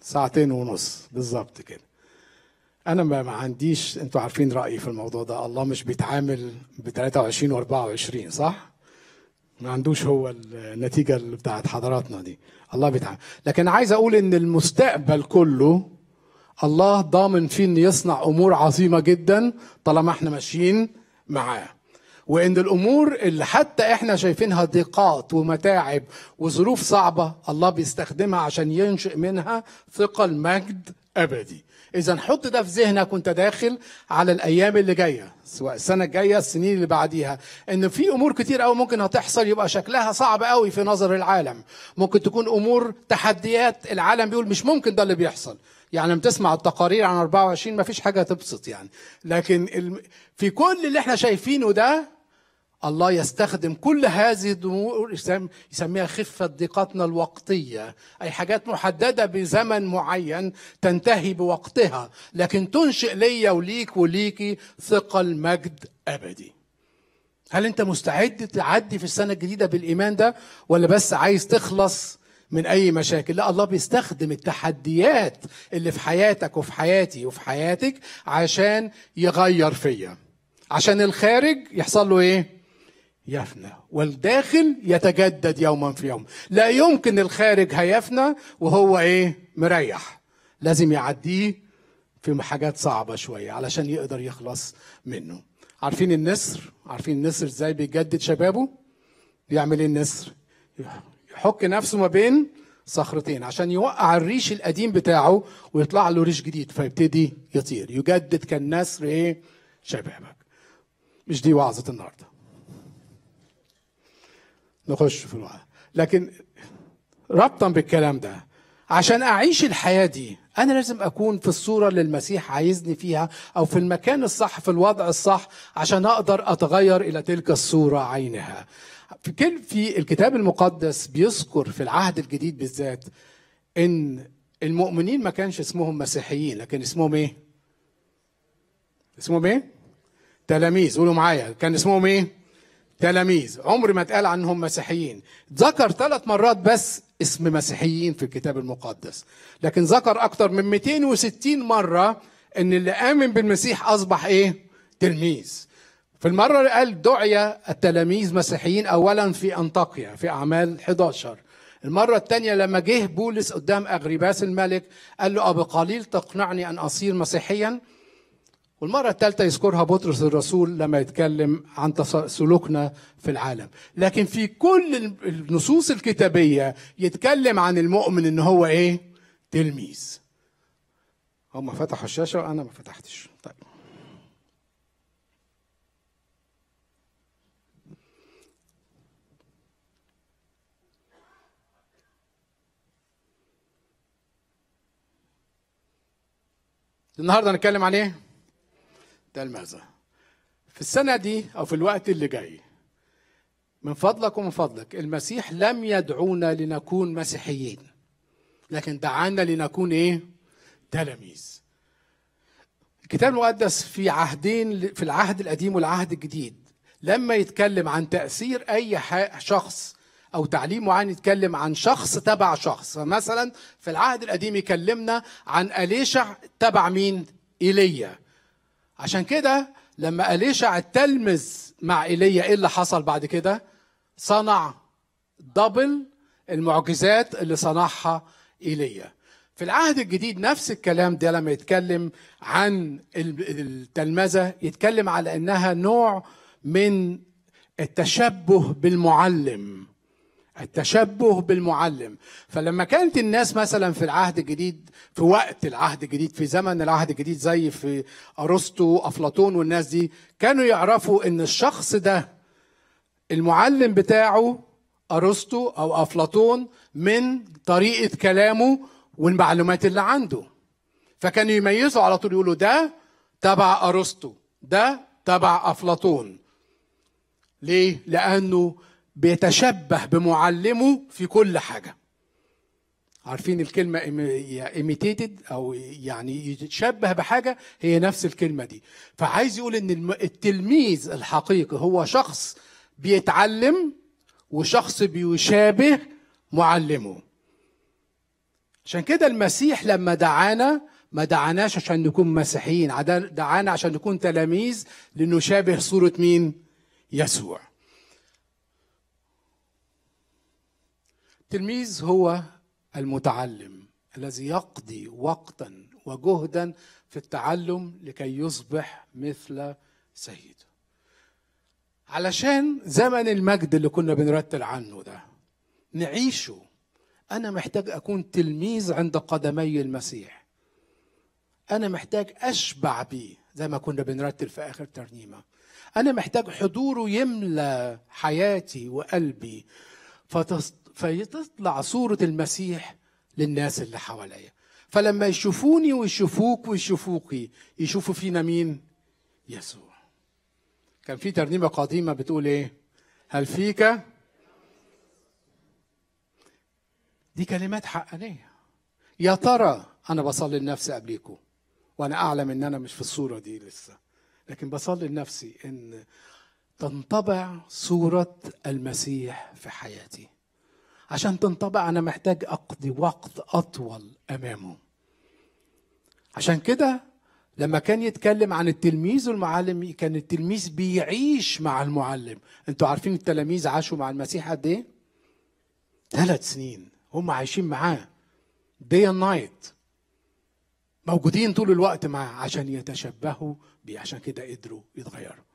ساعتين ونص بالظبط كده انا ما ما عنديش انتوا عارفين رايي في الموضوع ده الله مش بيتعامل ب 23 و 24 صح ما عندوش هو النتيجه اللي بتاعت حضراتنا دي الله بيتعامل لكن عايز اقول ان المستقبل كله الله ضامن فيه ان يصنع امور عظيمه جدا طالما احنا ماشيين معاه وان الامور اللي حتى احنا شايفينها ضيقات ومتاعب وظروف صعبه الله بيستخدمها عشان ينشئ منها ثقل مجد ابدي اذا حط ده في ذهنك وانت داخل على الايام اللي جايه سواء السنه الجايه السنين اللي بعديها ان في امور كتير قوي ممكن هتحصل يبقى شكلها صعب قوي في نظر العالم ممكن تكون امور تحديات العالم بيقول مش ممكن ده اللي بيحصل يعني لما تسمع التقارير عن 24 ما فيش حاجه تبسط يعني لكن الم- في كل اللي احنا شايفينه ده الله يستخدم كل هذه الامور يسم- يسميها خفه ضيقتنا الوقتيه اي حاجات محدده بزمن معين تنتهي بوقتها لكن تنشئ ليا وليك وليكي ثقل مجد ابدي هل انت مستعد تعدي في السنه الجديده بالايمان ده ولا بس عايز تخلص من اي مشاكل لا الله بيستخدم التحديات اللي في حياتك وفي حياتي وفي حياتك عشان يغير فيا عشان الخارج يحصل له ايه يفنى والداخل يتجدد يوما في يوم لا يمكن الخارج هيفنى وهو ايه مريح لازم يعديه في حاجات صعبة شوية علشان يقدر يخلص منه عارفين النسر عارفين النسر ازاي بيجدد شبابه بيعمل ايه النسر يحك نفسه ما بين صخرتين عشان يوقع الريش القديم بتاعه ويطلع له ريش جديد فيبتدي يطير يجدد كالنسر ايه شبابك مش دي وعظة النهارده نخش في الوعظ لكن ربطا بالكلام ده عشان اعيش الحياه دي انا لازم اكون في الصوره اللي المسيح عايزني فيها او في المكان الصح في الوضع الصح عشان اقدر اتغير الى تلك الصوره عينها في كل في الكتاب المقدس بيذكر في العهد الجديد بالذات ان المؤمنين ما كانش اسمهم مسيحيين لكن اسمهم ايه اسمهم ايه تلاميذ قولوا معايا كان اسمهم ايه تلاميذ عمر ما اتقال عنهم مسيحيين ذكر ثلاث مرات بس اسم مسيحيين في الكتاب المقدس لكن ذكر اكتر من 260 مرة ان اللي امن بالمسيح اصبح ايه تلميذ في المرة اللي قال دعي التلاميذ مسيحيين اولا في انطاكيا في اعمال 11 المرة الثانية لما جه بولس قدام أغرباس الملك قال له أبو قليل تقنعني أن أصير مسيحيا والمرة الثالثة يذكرها بطرس الرسول لما يتكلم عن تص- سلوكنا في العالم لكن في كل النصوص الكتابية يتكلم عن المؤمن ان هو ايه تلميذ هم فتحوا الشاشة وانا ما فتحتش طيب النهارده هنتكلم عن ايه؟ تلمذة في السنة دي أو في الوقت اللي جاي من فضلك ومن فضلك المسيح لم يدعونا لنكون مسيحيين لكن دعانا لنكون ايه تلاميذ الكتاب المقدس في عهدين في العهد القديم والعهد الجديد لما يتكلم عن تأثير أي ح- شخص أو تعليم معين يتكلم عن شخص تبع شخص فمثلا في العهد القديم يكلمنا عن أليشع تبع مين؟ إيليا عشان كده لما أليشع التلمذ مع ايليا ايه اللي حصل بعد كده؟ صنع دبل المعجزات اللي صنعها ايليا. في العهد الجديد نفس الكلام ده لما يتكلم عن ال- التلمذه يتكلم على انها نوع من التشبه بالمعلم. التشبه بالمعلم فلما كانت الناس مثلا في العهد الجديد في وقت العهد الجديد في زمن العهد الجديد زي في ارسطو افلاطون والناس دي كانوا يعرفوا ان الشخص ده المعلم بتاعه ارسطو او افلاطون من طريقه كلامه والمعلومات اللي عنده فكانوا يميزوا على طول يقولوا ده تبع ارسطو ده تبع افلاطون ليه لانه بيتشبه بمعلمه في كل حاجه عارفين الكلمة imitated أو يعني يتشبه بحاجة هي نفس الكلمة دي فعايز يقول إن الم- التلميذ الحقيقي هو شخص بيتعلم وشخص بيشابه معلمه عشان كده المسيح لما دعانا ما دعاناش عشان نكون مسيحيين عدا- دعانا عشان نكون تلاميذ لنشابه صورة مين؟ يسوع التلميذ هو المتعلم الذي يقضي وقتا وجهدا في التعلم لكي يصبح مثل سيده علشان زمن المجد اللي كنا بنرتل عنه ده نعيشه انا محتاج اكون تلميذ عند قدمي المسيح انا محتاج اشبع بيه زي ما كنا بنرتل في اخر ترنيمه انا محتاج حضوره يملى حياتي وقلبي فتص... فتطلع صوره المسيح للناس اللي حواليا فلما يشوفوني ويشوفوك ويشوفوكي يشوفوا فينا مين يسوع كان في ترنيمه قديمه بتقول ايه هل فيك دي كلمات حقانيه يا ترى انا بصلي لنفسي قبليكم وانا اعلم ان انا مش في الصوره دي لسه لكن بصلي لنفسي ان تنطبع صوره المسيح في حياتي عشان تنطبع انا محتاج اقضي وقت اطول امامه عشان كده لما كان يتكلم عن التلميذ والمعلم كان التلميذ بيعيش مع المعلم انتوا عارفين التلاميذ عاشوا مع المسيح قد ايه ثلاث سنين هم عايشين معاه day and night موجودين طول الوقت معاه عشان يتشبهوا بيه عشان كده قدروا يتغيروا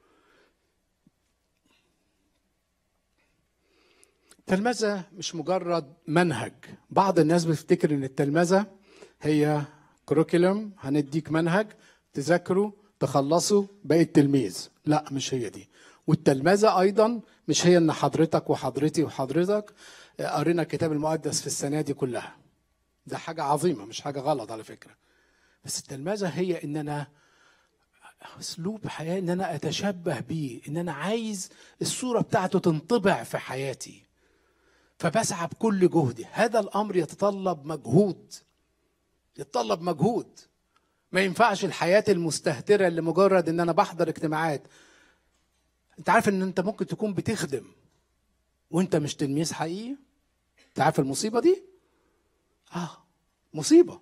التلمذة مش مجرد منهج بعض الناس بتفتكر ان التلمذة هي كروكيلم هنديك منهج تذاكره تخلصه بقيت تلميذ لا مش هي دي والتلمذة ايضا مش هي ان حضرتك وحضرتي وحضرتك قرينا الكتاب المقدس في السنة دي كلها ده حاجة عظيمة مش حاجة غلط على فكرة بس التلمذة هي ان انا اسلوب حياه ان انا اتشبه بيه ان انا عايز الصوره بتاعته تنطبع في حياتي فبسعى بكل جهدي هذا الامر يتطلب مجهود يتطلب مجهود ما ينفعش الحياه المستهتره اللي مجرد ان انا بحضر اجتماعات انت عارف ان انت ممكن تكون بتخدم وانت مش تلميذ حقيقي انت عارف المصيبه دي اه مصيبه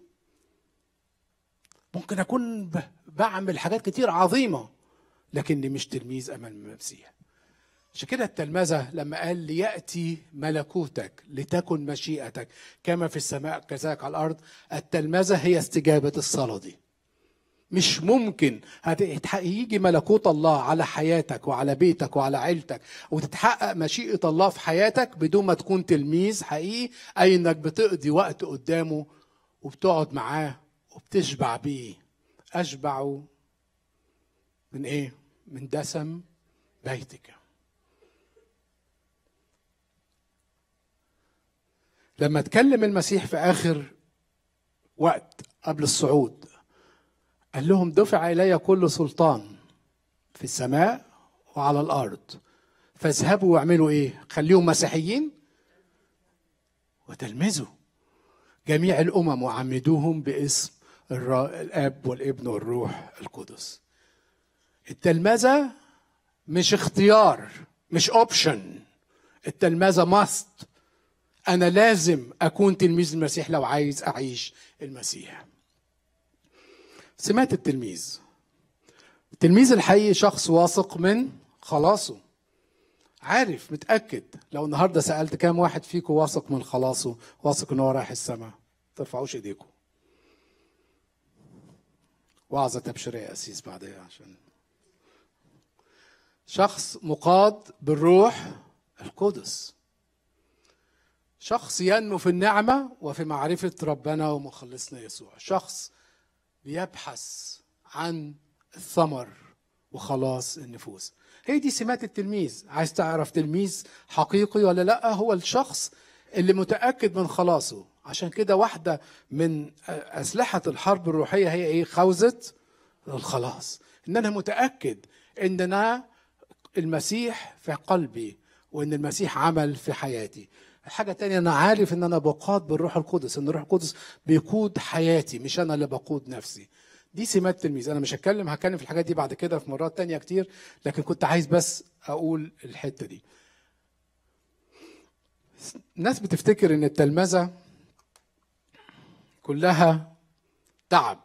ممكن اكون ب- بعمل حاجات كتير عظيمه لكني مش تلميذ امام المسيح عشان كده التلمذة لما قال ليأتي ملكوتك لتكن مشيئتك كما في السماء كذلك على الأرض التلمذة هي استجابة الصلاة دي مش ممكن هت- يجي ملكوت الله على حياتك وعلى بيتك وعلى عيلتك وتتحقق مشيئة الله في حياتك بدون ما تكون تلميذ حقيقي أي إنك بتقضي وقت قدامه وبتقعد معاه وبتشبع بيه أشبع من إيه؟ من دسم بيتك لما اتكلم المسيح في آخر وقت قبل الصعود قال لهم دفع إلي كل سلطان في السماء وعلى الأرض فاذهبوا واعملوا إيه؟ خليهم مسيحيين وتلمذوا جميع الأمم وعمدوهم باسم الرا- الاب والابن والروح القدس التلمذه مش اختيار مش اوبشن التلمذه ماست انا لازم اكون تلميذ المسيح لو عايز اعيش المسيح سمات التلميذ التلميذ الحقيقي شخص واثق من خلاصه عارف متاكد لو النهارده سالت كام واحد فيكم واثق من خلاصه واثق ان هو رايح السماء ترفعوش ايديكم وعظة تبشيرية أسيس بعدها عشان شخص مقاد بالروح القدس شخص ينمو في النعمة وفي معرفة ربنا ومخلصنا يسوع شخص بيبحث عن الثمر وخلاص النفوس هي دي سمات التلميذ عايز تعرف تلميذ حقيقي ولا لا هو الشخص اللي متأكد من خلاصه عشان كده واحدة من أسلحة الحرب الروحية هي إيه خوذة الخلاص إن أنا متأكد إن أنا المسيح في قلبي وإن المسيح عمل في حياتي الحاجة التانية أنا عارف إن أنا بقاد بالروح القدس إن الروح القدس بيقود حياتي مش أنا اللي بقود نفسي دي سمات التلميذ أنا مش هتكلم هتكلم في الحاجات دي بعد كده في مرات تانية كتير لكن كنت عايز بس أقول الحتة دي الناس بتفتكر إن التلمذة كلها تعب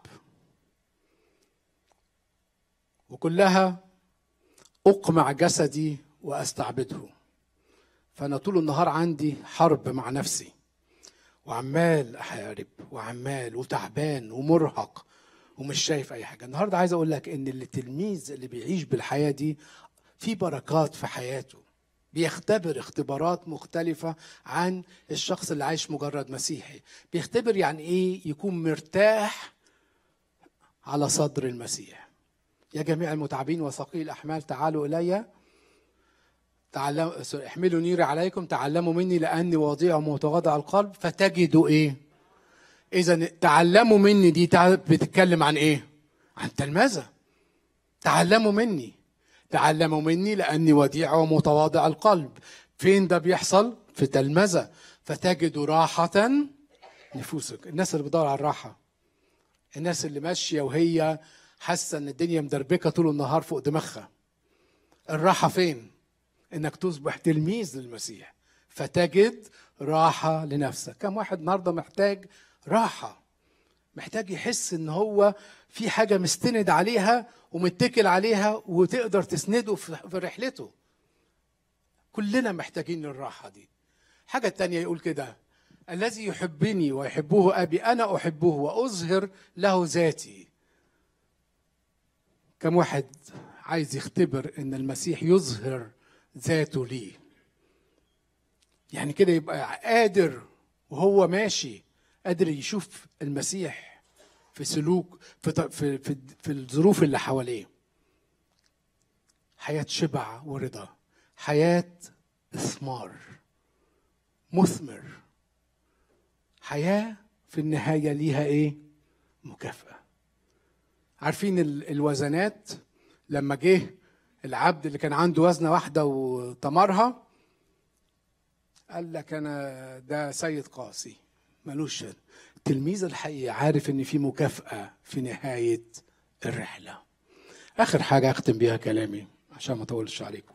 وكلها اقمع جسدي واستعبده فانا طول النهار عندي حرب مع نفسي وعمال احارب وعمال وتعبان ومرهق ومش شايف اي حاجه النهارده عايز اقول لك ان التلميذ اللي بيعيش بالحياه دي في بركات في حياته بيختبر اختبارات مختلفة عن الشخص اللي عايش مجرد مسيحي بيختبر يعني ايه يكون مرتاح على صدر المسيح يا جميع المتعبين وثقيل الأحمال تعالوا إلي تعلم احملوا نيري عليكم تعلموا مني لأني وضيع ومتواضع القلب فتجدوا إيه إذا تعلموا مني دي تع- بتتكلم عن إيه عن تلمذة تعلموا مني تعلموا مني لأني وديع ومتواضع القلب فين ده بيحصل في تلمذة فتجدوا راحة نفوسك الناس اللي بتدور على الراحة الناس اللي ماشية وهي حاسة ان الدنيا مدربكة طول النهار فوق دماغها الراحة فين انك تصبح تلميذ للمسيح فتجد راحة لنفسك كم واحد النهاردة محتاج راحة محتاج يحس ان هو في حاجة مستند عليها ومتكل عليها وتقدر تسنده في في رحلته كلنا محتاجين للراحة دي حاجة تانية يقول كده الذي يحبني ويحبه أبي أنا أحبه وأظهر له ذاتي كم واحد عايز يختبر ان المسيح يظهر ذاته ليه يعني كده يبقى قادر وهو ماشي قادر يشوف المسيح في سلوك في ط- في في, في الظروف اللي حواليه حياة شبع ورضا حياة إثمار مثمر حياة في النهاية ليها إيه؟ مكافأة عارفين ال- الوزنات لما جه العبد اللي كان عنده وزنه واحده وطمرها قال لك انا ده سيد قاسي ملوش التلميذ الحقيقي عارف ان في مكافاه في نهايه الرحله اخر حاجه اختم بيها كلامي عشان ما اطولش عليكم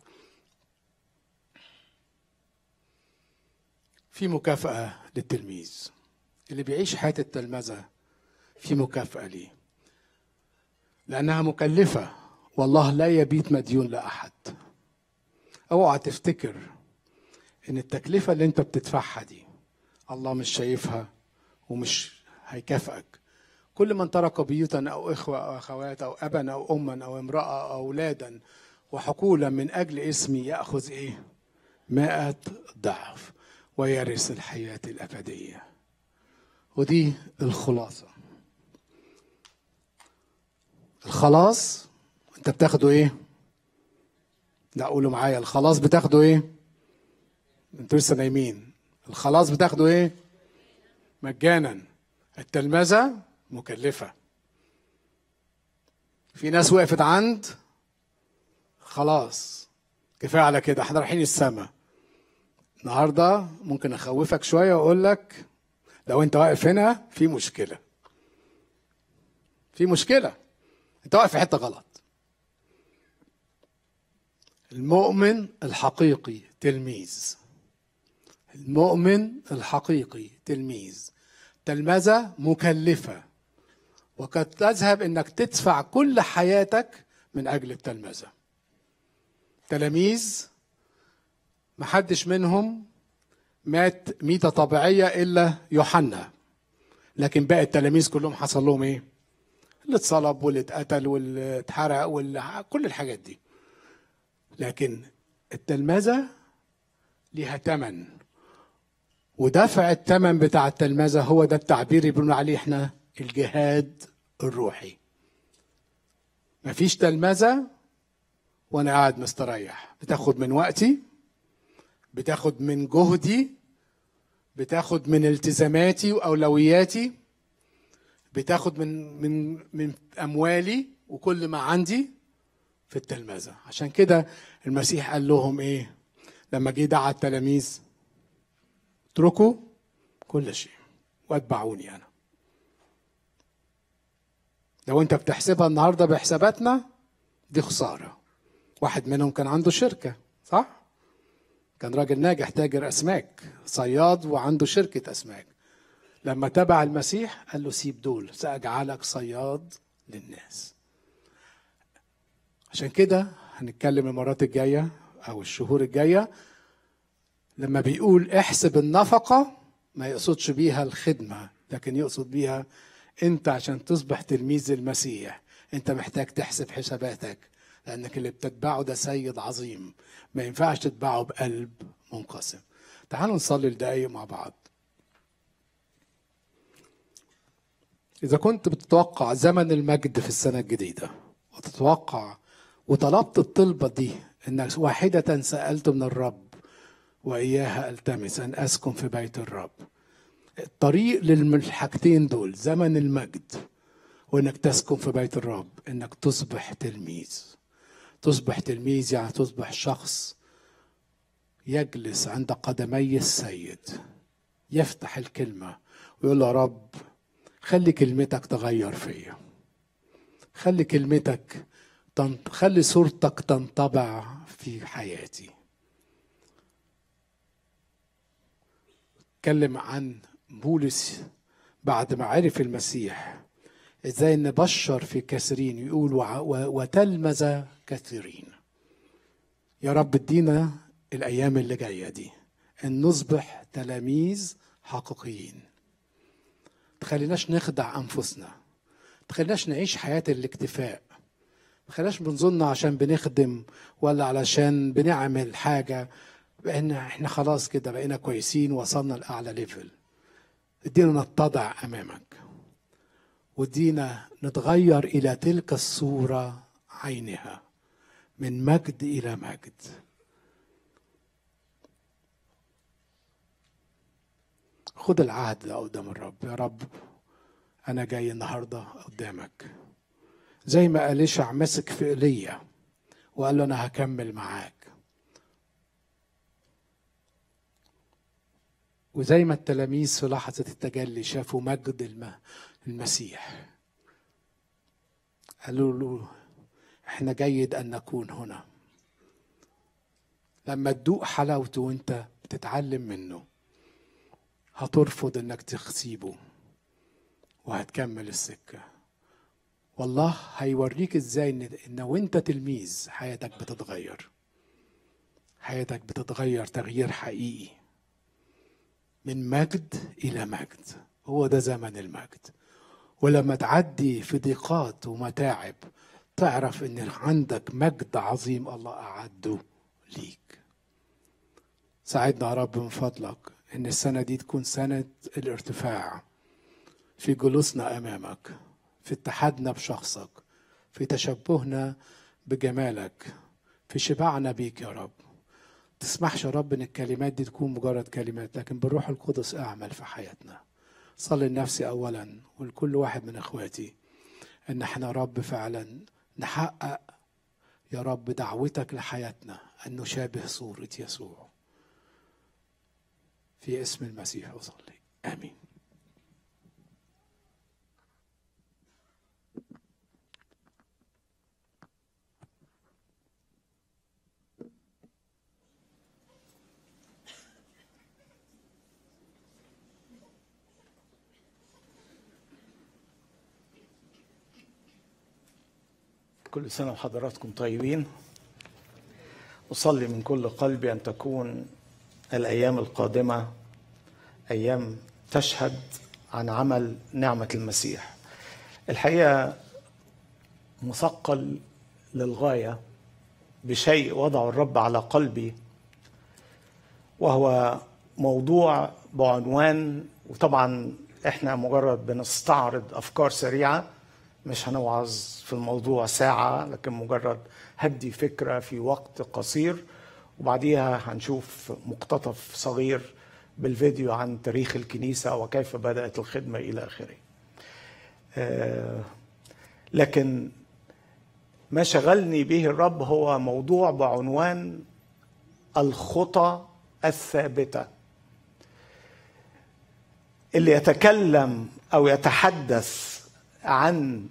في مكافاه للتلميذ اللي بيعيش حياه التلمذه في مكافاه ليه لأنها مكلفة والله لا يبيت مديون لأحد اوعى تفتكر ان التكلفة اللي انت بتدفعها دي الله مش شايفها ومش هيكافئك كل من ترك بيوتا او اخوة او اخوات او ابا او اما او امرأة او اولادا وحقولا من اجل اسمي ياخذ ايه مائة ضعف ويرث الحياة الابدية ودي الخلاصه الخلاص انت بتاخده ايه لا قولوا معايا الخلاص بتاخده ايه انتوا لسه نايمين الخلاص بتاخده ايه مجانا التلمذة مكلفة في ناس وقفت عند خلاص كفاية على كده احنا رايحين السما النهارده ممكن اخوفك شوية واقول لك لو انت واقف هنا في مشكلة في مشكلة انت واقف في حته غلط المؤمن الحقيقي تلميذ المؤمن الحقيقي تلميذ تلمذة مكلفة وقد تذهب انك تدفع كل حياتك من اجل التلمذة تلاميذ محدش منهم مات ميتة طبيعية إلا يوحنا لكن باقي التلاميذ كلهم حصل لهم إيه؟ اللي اتصلب واللي اتقتل واللي اتحرق واللي كل الحاجات دي لكن التلمذة ليها تمن ودفع التمن بتاع التلمذة هو ده التعبير اللي بنقول عليه احنا الجهاد الروحي مفيش تلمذة وانا قاعد مستريح بتاخد من وقتي بتاخد من جهدي بتاخد من التزاماتي واولوياتي بتاخد من من من اموالي وكل ما عندي في التلمذه عشان كده المسيح قال لهم ايه لما جه دعا التلاميذ اتركوا كل شيء واتبعوني انا لو انت بتحسبها النهارده بحساباتنا دي خساره واحد منهم كان عنده شركه صح كان راجل ناجح تاجر اسماك صياد وعنده شركه اسماك لما تبع المسيح قال له سيب دول سأجعلك صياد للناس عشان كده هنتكلم المرات الجاية أو الشهور الجاية لما بيقول احسب النفقة ما يقصدش بيها الخدمة لكن يقصد بيها انت عشان تصبح تلميذ المسيح انت محتاج تحسب حساباتك لانك اللي بتتبعه ده سيد عظيم ما ينفعش تتبعه بقلب منقسم تعالوا نصلي لدقايق مع بعض إذا كنت بتتوقع زمن المجد في السنة الجديدة وتتوقع وطلبت الطلبة دي إنك واحدة سألت من الرب وإياها ألتمس أن أسكن في بيت الرب الطريق للحاجتين دول زمن المجد وإنك تسكن في بيت الرب إنك تصبح تلميذ تصبح تلميذ يعني تصبح شخص يجلس عند قدمي السيد يفتح الكلمة ويقول له يا رب خلي كلمتك تغير فيا خلي كلمتك تن... خلي صورتك تنطبع في حياتي اتكلم عن بولس بعد ما عرف المسيح ازاي نبشر في كثيرين يقول وع- و- وتلمذ كثيرين يا رب ادينا الايام اللي جايه دي ان نصبح تلاميذ حقيقيين تخليناش نخدع انفسنا تخليناش نعيش حياه الاكتفاء تخليناش بنظن عشان بنخدم ولا علشان بنعمل حاجه بان احنا خلاص كده بقينا كويسين وصلنا لاعلى ليفل ادينا نتضع امامك وادينا نتغير الى تلك الصوره عينها من مجد الى مجد خد العهد ده قدام الرب يا رب انا جاي النهارده قدامك زي ما اليشع مسك في ايليا وقال له انا هكمل معاك وزي ما التلاميذ في لحظة التجلي شافوا مجد الم- المسيح قالوا له احنا جيد ان نكون هنا لما تدوق حلاوته وانت بتتعلم منه هترفض انك تسيبه وهتكمل السكة والله هيوريك ازاي ان, إن وانت تلميذ حياتك بتتغير حياتك بتتغير تغيير حقيقي من مجد إلى مجد هو ده زمن المجد ولما تعدي في ضيقات ومتاعب تعرف ان عندك مجد عظيم الله أعده ليك ساعدنا يا رب من فضلك ان السنة دي تكون سنة الارتفاع في جلوسنا أمامك في اتحادنا بشخصك في تشبهنا بجمالك في شبعنا بيك يا رب تسمحش يا رب ان الكلمات دي تكون مجرد كلمات لكن بالروح القدس اعمل في حياتنا صلي لنفسي اولا ولكل واحد من اخواتي ان احنا يا رب فعلا نحقق يا رب دعوتك لحياتنا ان نشابه صورة يسوع في اسم المسيح اصلي امين كل سنة وحضراتكم طيبين أصلي من كل قلبي أن تكون الأيام القادمة أيام تشهد عن عمل نعمة المسيح الحقيقة مثقل للغاية بشيء وضعه الرب على قلبي وهو موضوع بعنوان وطبعا احنا مجرد بنستعرض افكار سريعه مش هنوعظ في الموضوع ساعه لكن مجرد هدي فكره في وقت قصير وبعديها هنشوف مقتطف صغير بالفيديو عن تاريخ الكنيسه وكيف بدات الخدمه الى اخره. آه، لكن ما شغلني به الرب هو موضوع بعنوان الخطى الثابته اللي يتكلم او يتحدث عن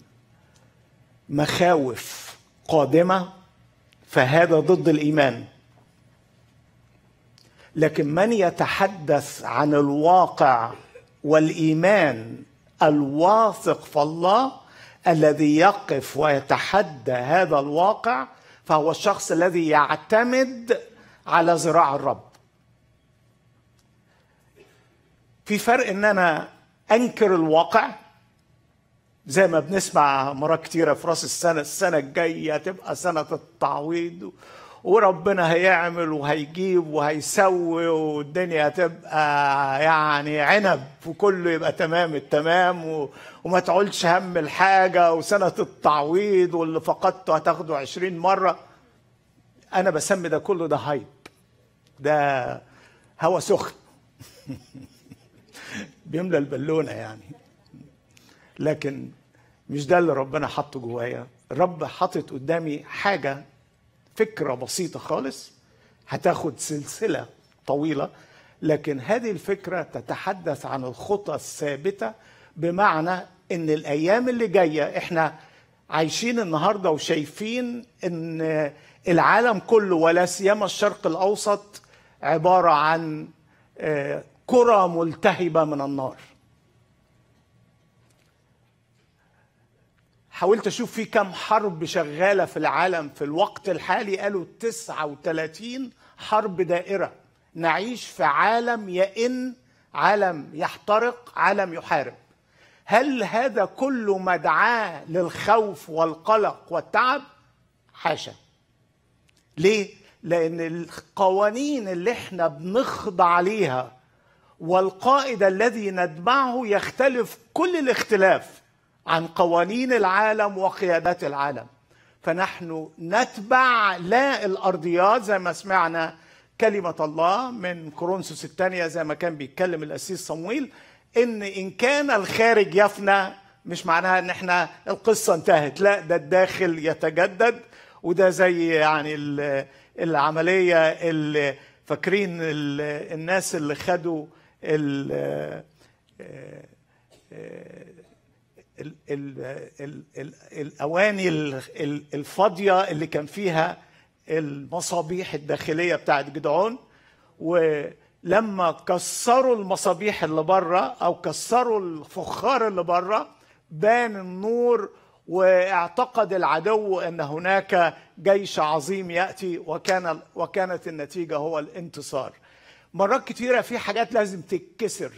مخاوف قادمه فهذا ضد الايمان لكن من يتحدث عن الواقع والايمان الواثق في الله الذي يقف ويتحدى هذا الواقع فهو الشخص الذي يعتمد على ذراع الرب في فرق ان انا انكر الواقع زي ما بنسمع مرات كتيره في راس السنه السنه الجايه تبقى سنه التعويض وربنا هيعمل وهيجيب وهيسوي والدنيا هتبقى يعني عنب وكله يبقى تمام التمام و... وما تعولش هم الحاجه وسنه التعويض واللي فقدته هتاخده عشرين مره انا بسمي ده كله ده هايب ده هوا سخن بيملى البالونه يعني لكن مش ده اللي ربنا حطه جوايا الرب حاطط قدامي حاجه فكره بسيطه خالص هتاخد سلسله طويله لكن هذه الفكره تتحدث عن الخطى الثابته بمعنى ان الايام اللي جايه احنا عايشين النهارده وشايفين ان العالم كله ولا سيما الشرق الاوسط عباره عن آه، كره ملتهبه من النار حاولت اشوف في كم حرب شغاله في العالم في الوقت الحالي قالوا 39 حرب دائره نعيش في عالم يئن عالم يحترق عالم يحارب هل هذا كله مدعاه للخوف والقلق والتعب حاشا ليه لان القوانين اللي احنا بنخضع ليها والقائد الذي نتبعه يختلف كل الاختلاف عن قوانين العالم وقيادات العالم فنحن نتبع لا الارضيات زي ما سمعنا كلمه الله من كورنثوس الثانيه زي ما كان بيتكلم الاسيس صمويل ان ان كان الخارج يفنى مش معناها ان احنا القصه انتهت لا ده الداخل يتجدد وده زي يعني ال- العمليه اللي فاكرين ال- الناس اللي خدوا ال- ال ال ال ال الاواني ال- ال- الفاضيه اللي كان فيها المصابيح الداخليه بتاعت جدعون ولما كسروا المصابيح اللي بره او كسروا الفخار اللي بره بان النور واعتقد العدو ان هناك جيش عظيم ياتي وكان وكانت النتيجه هو الانتصار مرات كتيره في حاجات لازم تتكسر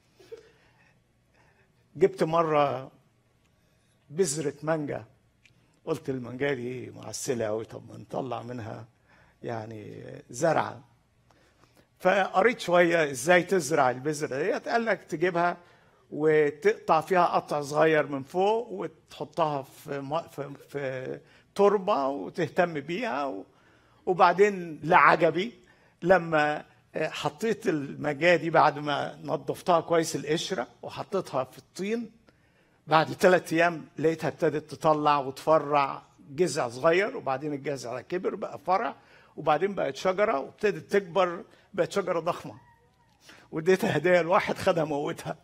جبت مره بذرة مانجا قلت المانجا دي معسلة أوي طب ما نطلع منها يعني زرعة فقريت شوية ازاي تزرع البذرة ديت قال لك تجيبها وتقطع فيها قطع صغير من فوق وتحطها في م- في, في تربة وتهتم بيها و- وبعدين لعجبي لما حطيت المانجا دي بعد ما نظفتها كويس القشرة وحطيتها في الطين بعد ثلاث ايام لقيتها ابتدت تطلع وتفرع جذع صغير وبعدين الجذع ده كبر بقى فرع وبعدين بقت شجره وابتدت تكبر بقت شجره ضخمه واديتها هديه لواحد خدها موتها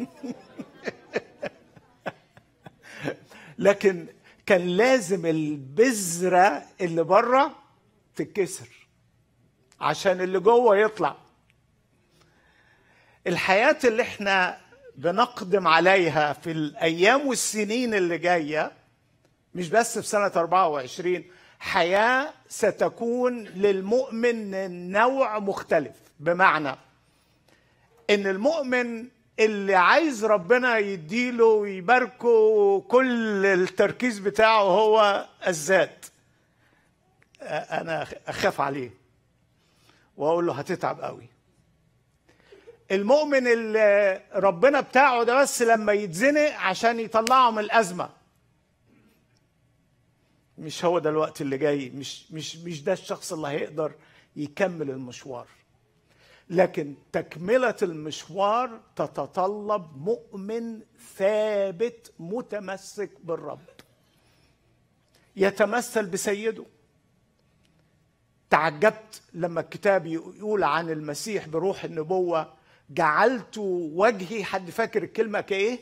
لكن كان لازم البذره اللي بره تتكسر عشان اللي جوه يطلع الحياه اللي احنا بنقدم عليها في الايام والسنين اللي جايه مش بس في سنه 24 حياه ستكون للمؤمن نوع مختلف بمعنى ان المؤمن اللي عايز ربنا يديله ويباركه كل التركيز بتاعه هو الذات انا اخاف عليه واقول له هتتعب قوي المؤمن اللي ربنا بتاعه ده بس لما يتزنق عشان يطلعه من الازمه مش هو ده الوقت اللي جاي مش مش مش ده الشخص اللي هيقدر يكمل المشوار لكن تكمله المشوار تتطلب مؤمن ثابت متمسك بالرب يتمثل بسيده تعجبت لما الكتاب يقول عن المسيح بروح النبوه جعلت وجهي حد فاكر الكلمه كايه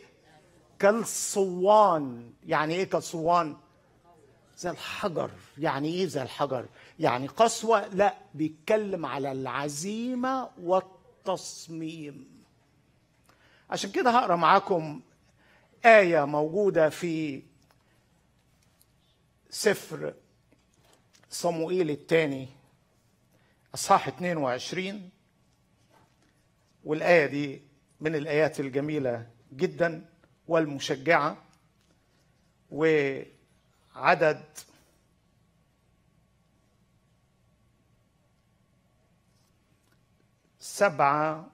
كالصوان يعني ايه كالصوان زي الحجر يعني ايه زي الحجر يعني قسوه لا بيتكلم على العزيمه والتصميم عشان كده هقرا معاكم آية موجودة في سفر صموئيل الثاني اصحاح 22 والايه دي من الايات الجميله جدا والمشجعه وعدد سبعة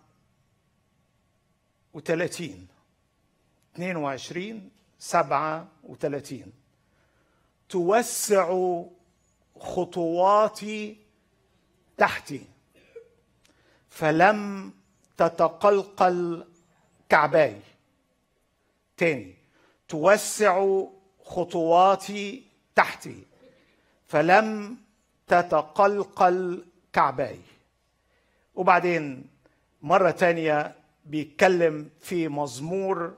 وثلاثين اثنين وعشرين سبعة وثلاثين توسع خطواتي تحتي فلم تتقلقل كعباي تاني توسع خطواتي تحتي فلم تتقلقل كعباي وبعدين مرة تانية بيتكلم في مزمور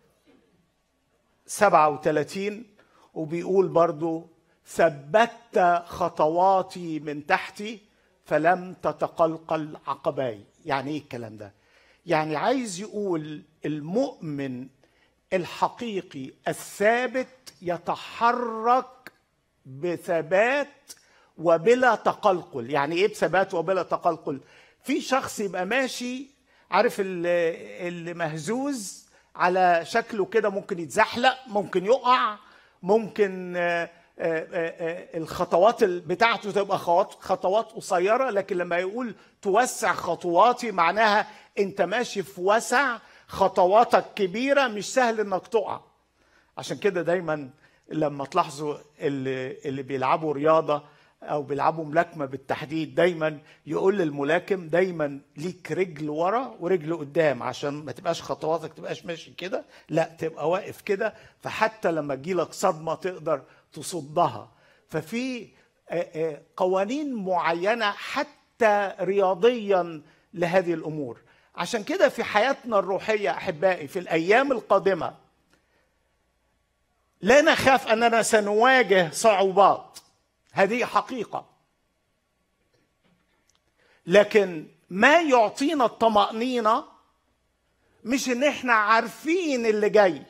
37 وبيقول برضو ثبت خطواتي من تحتي فلم تتقلقل عقباي يعني ايه الكلام ده يعني عايز يقول المؤمن الحقيقي الثابت يتحرك بثبات وبلا تقلقل يعني ايه بثبات وبلا تقلقل في شخص يبقى ماشي عارف اللي, اللي مهزوز على شكله كده ممكن يتزحلق ممكن يقع ممكن آه، آه، آه، الخطوات بتاعته تبقى خطوات خطوات قصيره لكن لما يقول توسع خطواتي معناها انت ماشي في وسع خطواتك كبيره مش سهل انك تقع عشان كده دايما لما تلاحظوا اللي, اللي بيلعبوا رياضه او بيلعبوا ملاكمه بالتحديد دايما يقول للملاكم دايما ليك رجل ورا ورجل قدام عشان ما تبقاش خطواتك تبقاش ماشي كده لا تبقى واقف كده فحتى لما تجيلك صدمه تقدر تصدها ففي آه، آه، قوانين معينه حتى رياضيا لهذه الامور عشان كده في حياتنا الروحيه احبائي في الايام القادمه لا نخاف اننا سنواجه صعوبات هذه حقيقه لكن ما يعطينا الطمانينه مش ان احنا عارفين اللي جاي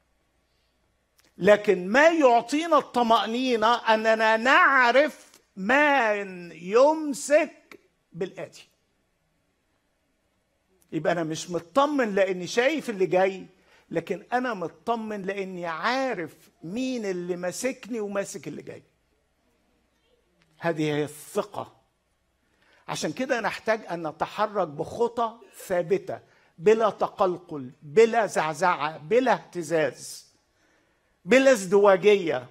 لكن ما يعطينا الطمانينه اننا نعرف من يمسك بالاتي يبقى انا مش مطمن لاني شايف اللي جاي لكن انا مطمن لاني عارف مين اللي ماسكني وماسك اللي جاي هذه هي الثقه عشان كده نحتاج ان نتحرك بخطى ثابته بلا تقلقل بلا زعزعه بلا اهتزاز بلا ازدواجيه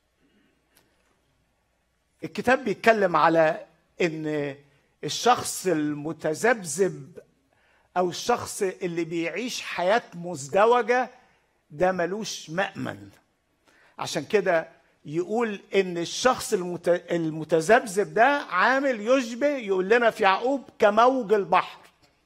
الكتاب بيتكلم على ان الشخص المتذبذب او الشخص اللي بيعيش حياه مزدوجه ده ملوش مأمن عشان كده يقول ان الشخص المت- المتذبذب ده عامل يشبه يقول لنا في يعقوب كموج البحر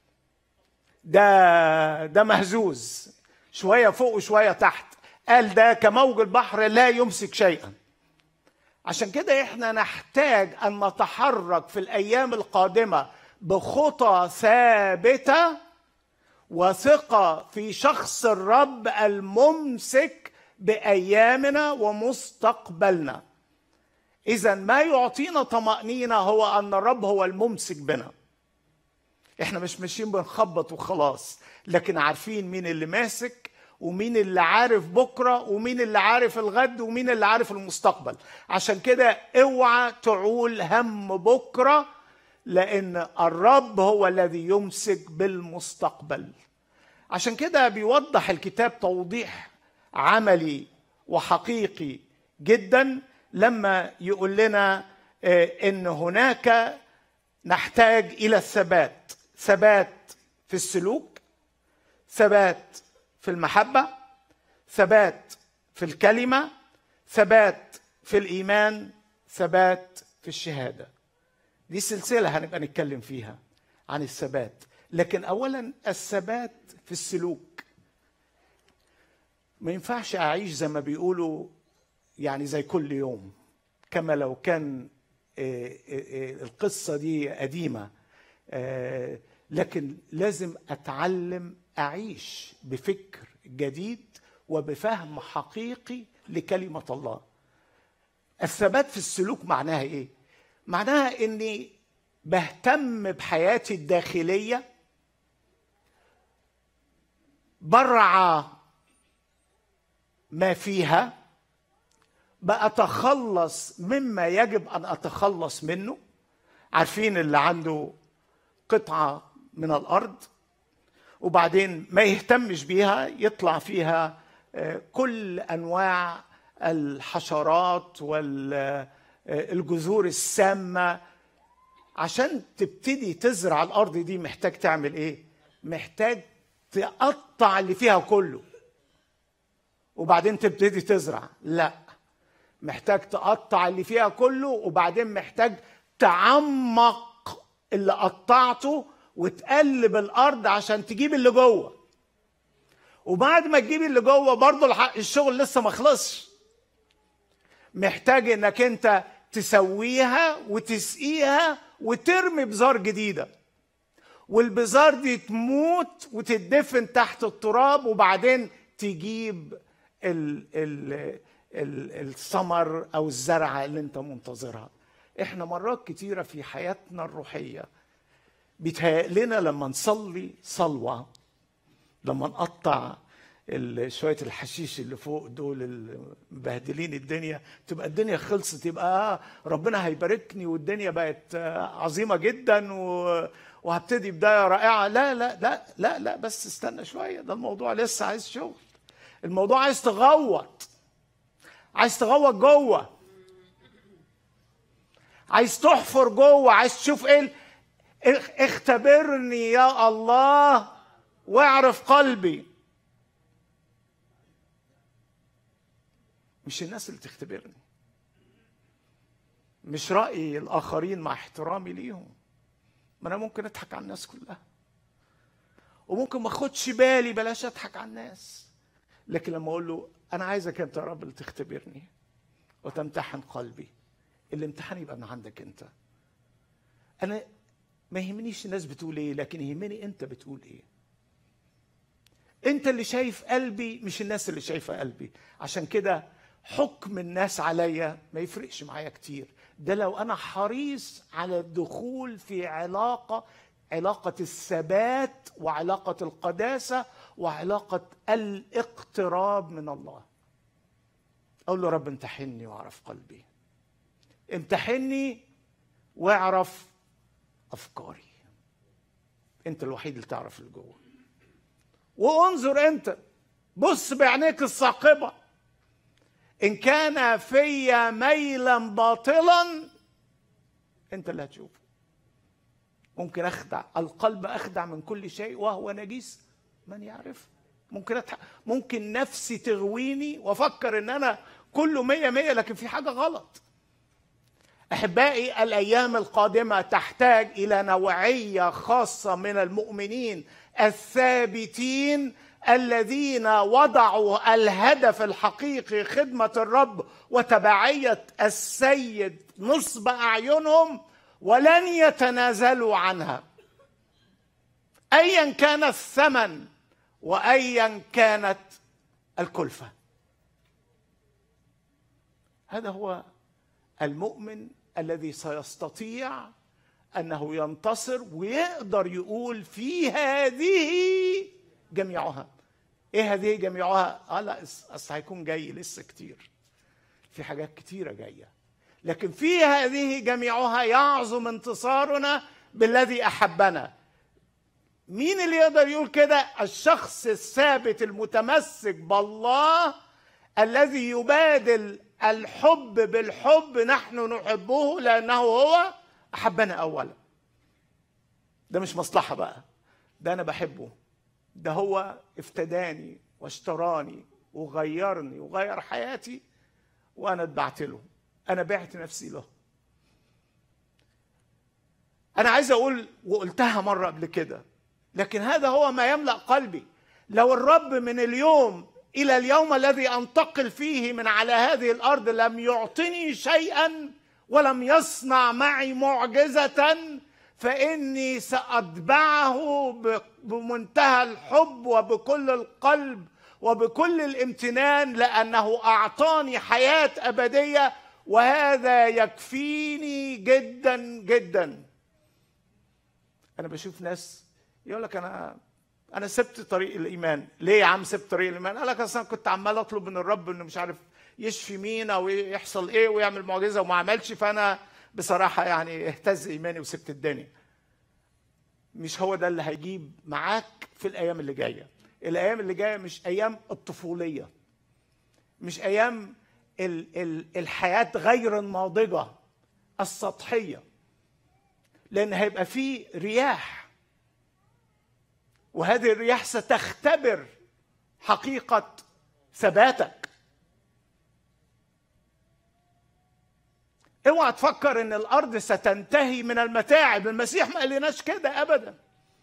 ده ده مهزوز شويه فوق وشويه تحت قال ده كموج البحر لا يمسك شيئا عشان كده احنا نحتاج ان نتحرك في الايام القادمه بخطى ثابته وثقه في شخص الرب الممسك بايامنا ومستقبلنا اذا ما يعطينا طمانينه هو ان الرب هو الممسك بنا احنا مش ماشيين بنخبط وخلاص لكن عارفين مين اللي ماسك ومين اللي عارف بكره ومين اللي عارف الغد ومين اللي عارف المستقبل عشان كده اوعى تعول هم بكره لان الرب هو الذي يمسك بالمستقبل عشان كده بيوضح الكتاب توضيح عملي وحقيقي جدا لما يقول لنا آه، ان هناك نحتاج الى الثبات ثبات في السلوك ثبات في المحبه ثبات في الكلمه ثبات في الايمان ثبات في الشهاده دي سلسله هنبقى نتكلم فيها عن الثبات لكن اولا الثبات في السلوك ما ينفعش اعيش زي ما بيقولوا يعني زي كل يوم كما لو كان آه، آه، آه، القصه دي قديمه آه، لكن لازم اتعلم اعيش بفكر جديد وبفهم حقيقي لكلمه الله الثبات في السلوك معناها ايه معناها اني بهتم بحياتي الداخليه برعى ما فيها بأتخلص مما يجب أن أتخلص منه عارفين اللي عنده قطعة من الأرض وبعدين ما يهتمش بيها يطلع فيها آه، كل أنواع الحشرات والجذور السامة عشان تبتدي تزرع الأرض دي محتاج تعمل إيه؟ محتاج تقطع اللي فيها كله وبعدين تبتدي تزرع لا محتاج تقطع اللي فيها كله وبعدين محتاج تعمق اللي قطعته وتقلب الارض عشان تجيب اللي جوه وبعد ما تجيب اللي جوه برضه الح- الشغل لسه ما خلصش محتاج انك انت تسويها وتسقيها وترمي بذار جديده والبذار دي تموت وتدفن تحت التراب وبعدين تجيب ال ال ال الثمر او الزرعه اللي انت منتظرها احنا مرات كتيره في حياتنا الروحيه بيتهيأ لنا لما نصلي صلوه لما نقطع ال- شويه الحشيش اللي فوق دول اللي مبهدلين الدنيا تبقى الدنيا خلصت يبقى آه ربنا هيباركني والدنيا بقت آه، عظيمه جدا و وهبتدي بدايه رائعه لا لا لا لا لا بس استنى شويه ده الموضوع لسه عايز شغل الموضوع عايز تغوط عايز تغوط جوه عايز تحفر جوه عايز تشوف ايه ال- اخ- اختبرني يا الله واعرف قلبي مش الناس اللي تختبرني مش رأي الآخرين مع احترامي ليهم ما أنا ممكن أضحك على الناس كلها وممكن ما أخدش بالي بلاش أضحك على الناس لكن لما أقول له أنا عايزك أنت يا رب اللي تختبرني وتمتحن قلبي الامتحان يبقى من عندك أنت أنا ما يهمنيش الناس بتقول إيه لكن يهمني أنت بتقول إيه انت اللي شايف قلبي مش الناس اللي شايفه قلبي عشان كده حكم الناس عليا ما يفرقش معايا كتير ده لو انا حريص على الدخول في علاقه علاقه الثبات وعلاقه القداسه وعلاقه الاقتراب من الله اقول له رب امتحني واعرف قلبي امتحني واعرف افكاري انت الوحيد اللي تعرف اللي جوه وانظر انت بص بعينيك الثاقبه ان كان في ميلا باطلا انت اللي هتشوفه ممكن اخدع القلب اخدع من كل شيء وهو نجيس من يعرف ممكن أتح... ممكن نفسي تغويني وافكر ان انا كله مية مية لكن في حاجه غلط احبائي الايام القادمه تحتاج الى نوعيه خاصه من المؤمنين الثابتين الذين وضعوا الهدف الحقيقي خدمه الرب وتبعيه السيد نصب اعينهم ولن يتنازلوا عنها ايا كان الثمن وايا كانت الكلفه هذا هو المؤمن الذي سيستطيع انه ينتصر ويقدر يقول في هذه جميعها ايه هذه جميعها اه لا اصل هيكون جاي لسه كتير في حاجات كتيره جايه لكن في هذه جميعها يعظم انتصارنا بالذي احبنا مين اللي يقدر يقول كده الشخص الثابت المتمسك بالله الذي يبادل الحب بالحب نحن نحبه لانه هو احبنا اولا ده مش مصلحه بقى ده انا بحبه ده هو افتداني واشتراني وغيرني وغير حياتي وانا اتبعت له انا بعت نفسي له انا عايز اقول وقلتها مره قبل كده لكن هذا هو ما يملا قلبي لو الرب من اليوم الى اليوم الذي انتقل فيه من على هذه الارض لم يعطني شيئا ولم يصنع معي معجزه فاني ساتبعه ب- بمنتهى الحب وبكل القلب وبكل الامتنان لانه اعطاني حياه ابديه وهذا يكفيني جدا جدا انا بشوف ناس يقول لك انا انا سبت طريق الايمان ليه يا عم سبت طريق الايمان قال لك اصل أنا كنت عمال اطلب من الرب انه مش عارف يشفي مين او يحصل ايه ويعمل معجزه وما عملش فانا بصراحه يعني اهتز ايماني وسبت الدنيا مش هو ده اللي هيجيب معاك في الايام اللي جايه الايام اللي جايه مش ايام الطفوليه مش ايام ال ال الحياه غير الناضجه السطحيه لان هيبقى في رياح وهذه الرياح ستختبر حقيقه ثباتك اوعى تفكر ان الارض ستنتهي من المتاعب المسيح ما قالناش كده ابدا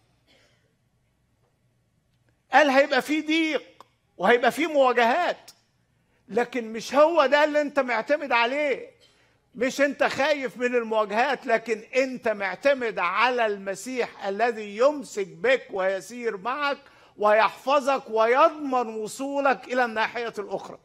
قال هيبقى في ضيق وهيبقى في مواجهات لكن مش هو ده اللي انت معتمد عليه مش انت خايف من المواجهات لكن انت معتمد على المسيح الذي يمسك بك ويسير معك ويحفظك ويضمن وصولك الى الناحيه الاخرى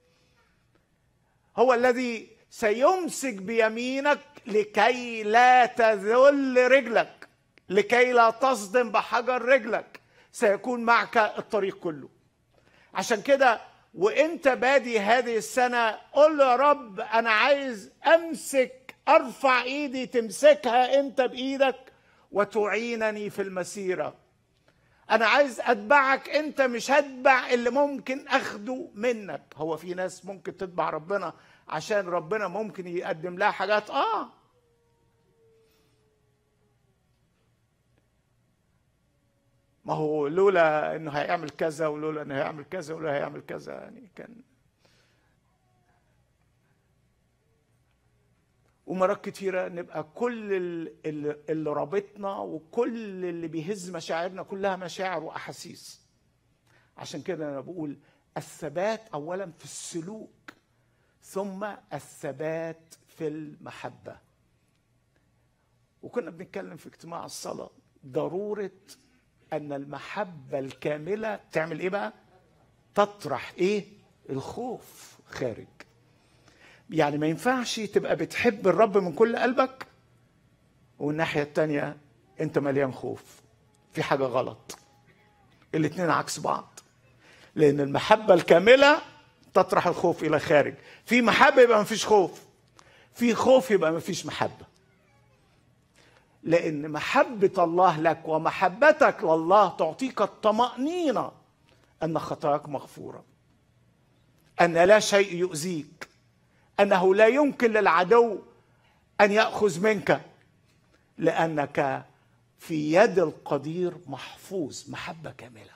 هو الذي سيمسك بيمينك لكي لا تذل رجلك لكي لا تصدم بحجر رجلك سيكون معك الطريق كله عشان كده وانت بادي هذه السنه قول له يا رب انا عايز امسك ارفع ايدي تمسكها انت بايدك وتعينني في المسيره انا عايز اتبعك انت مش هتبع اللي ممكن اخده منك هو في ناس ممكن تتبع ربنا عشان ربنا ممكن يقدم لها حاجات اه ما هو لولا انه هيعمل كذا ولولا انه هيعمل كذا ولولا هيعمل كذا يعني كان ومرات كتيرة نبقى كل ال- ال- اللي رابطنا وكل اللي بيهز مشاعرنا كلها مشاعر وأحاسيس عشان كده أنا بقول الثبات أولا في السلوك ثم الثبات في المحبة وكنا بنتكلم في اجتماع الصلاة ضرورة أن المحبة الكاملة تعمل إيه بقى؟ تطرح إيه؟ الخوف خارج يعني ما ينفعش تبقى بتحب الرب من كل قلبك والناحية التانية انت مليان خوف في حاجة غلط الاتنين عكس بعض لأن المحبة الكاملة تطرح الخوف إلى خارج في محبة يبقى مفيش خوف في خوف يبقى مفيش محبة لأن محبة الله لك ومحبتك لله تعطيك الطمأنينة أن خطاياك مغفورة أن لا شيء يؤذيك انه لا يمكن للعدو ان ياخذ منك لانك في يد القدير محفوظ محبه كامله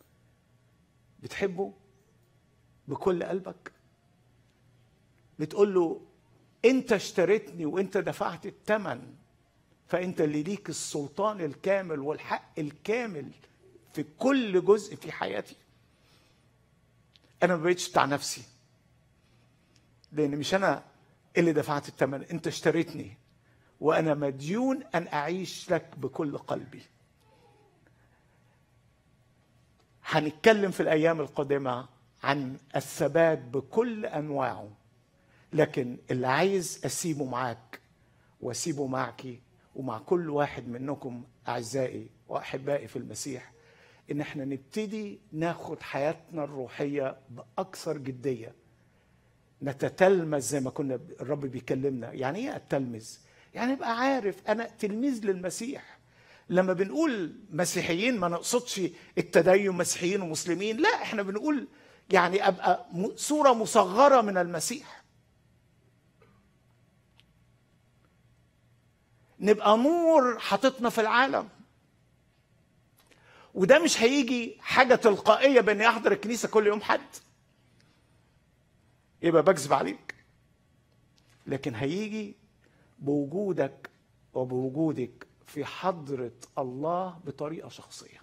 بتحبه بكل قلبك بتقول له انت اشتريتني وانت دفعت الثمن فانت اللي ليك السلطان الكامل والحق الكامل في كل جزء في حياتي انا ما بقتش بتاع نفسي لان مش انا اللي دفعت الثمن انت اشتريتني وانا مديون ان اعيش لك بكل قلبي هنتكلم في الايام القادمه عن الثبات بكل انواعه لكن اللي عايز اسيبه معاك واسيبه معك ومع كل واحد منكم اعزائي واحبائي في المسيح ان احنا نبتدي ناخد حياتنا الروحيه باكثر جديه نتتلمذ زي ما كنا الرب بيكلمنا يعني ايه اتلمذ يعني ابقى عارف انا تلميذ للمسيح لما بنقول مسيحيين ما نقصدش التدين مسيحيين ومسلمين لا احنا بنقول يعني ابقى م- صوره مصغره من المسيح نبقى نور حاططنا في العالم وده مش هيجي حاجه تلقائيه باني احضر الكنيسه كل يوم حد يبقى بكذب عليك لكن هيجي بوجودك وبوجودك في حضرة الله بطريقة شخصية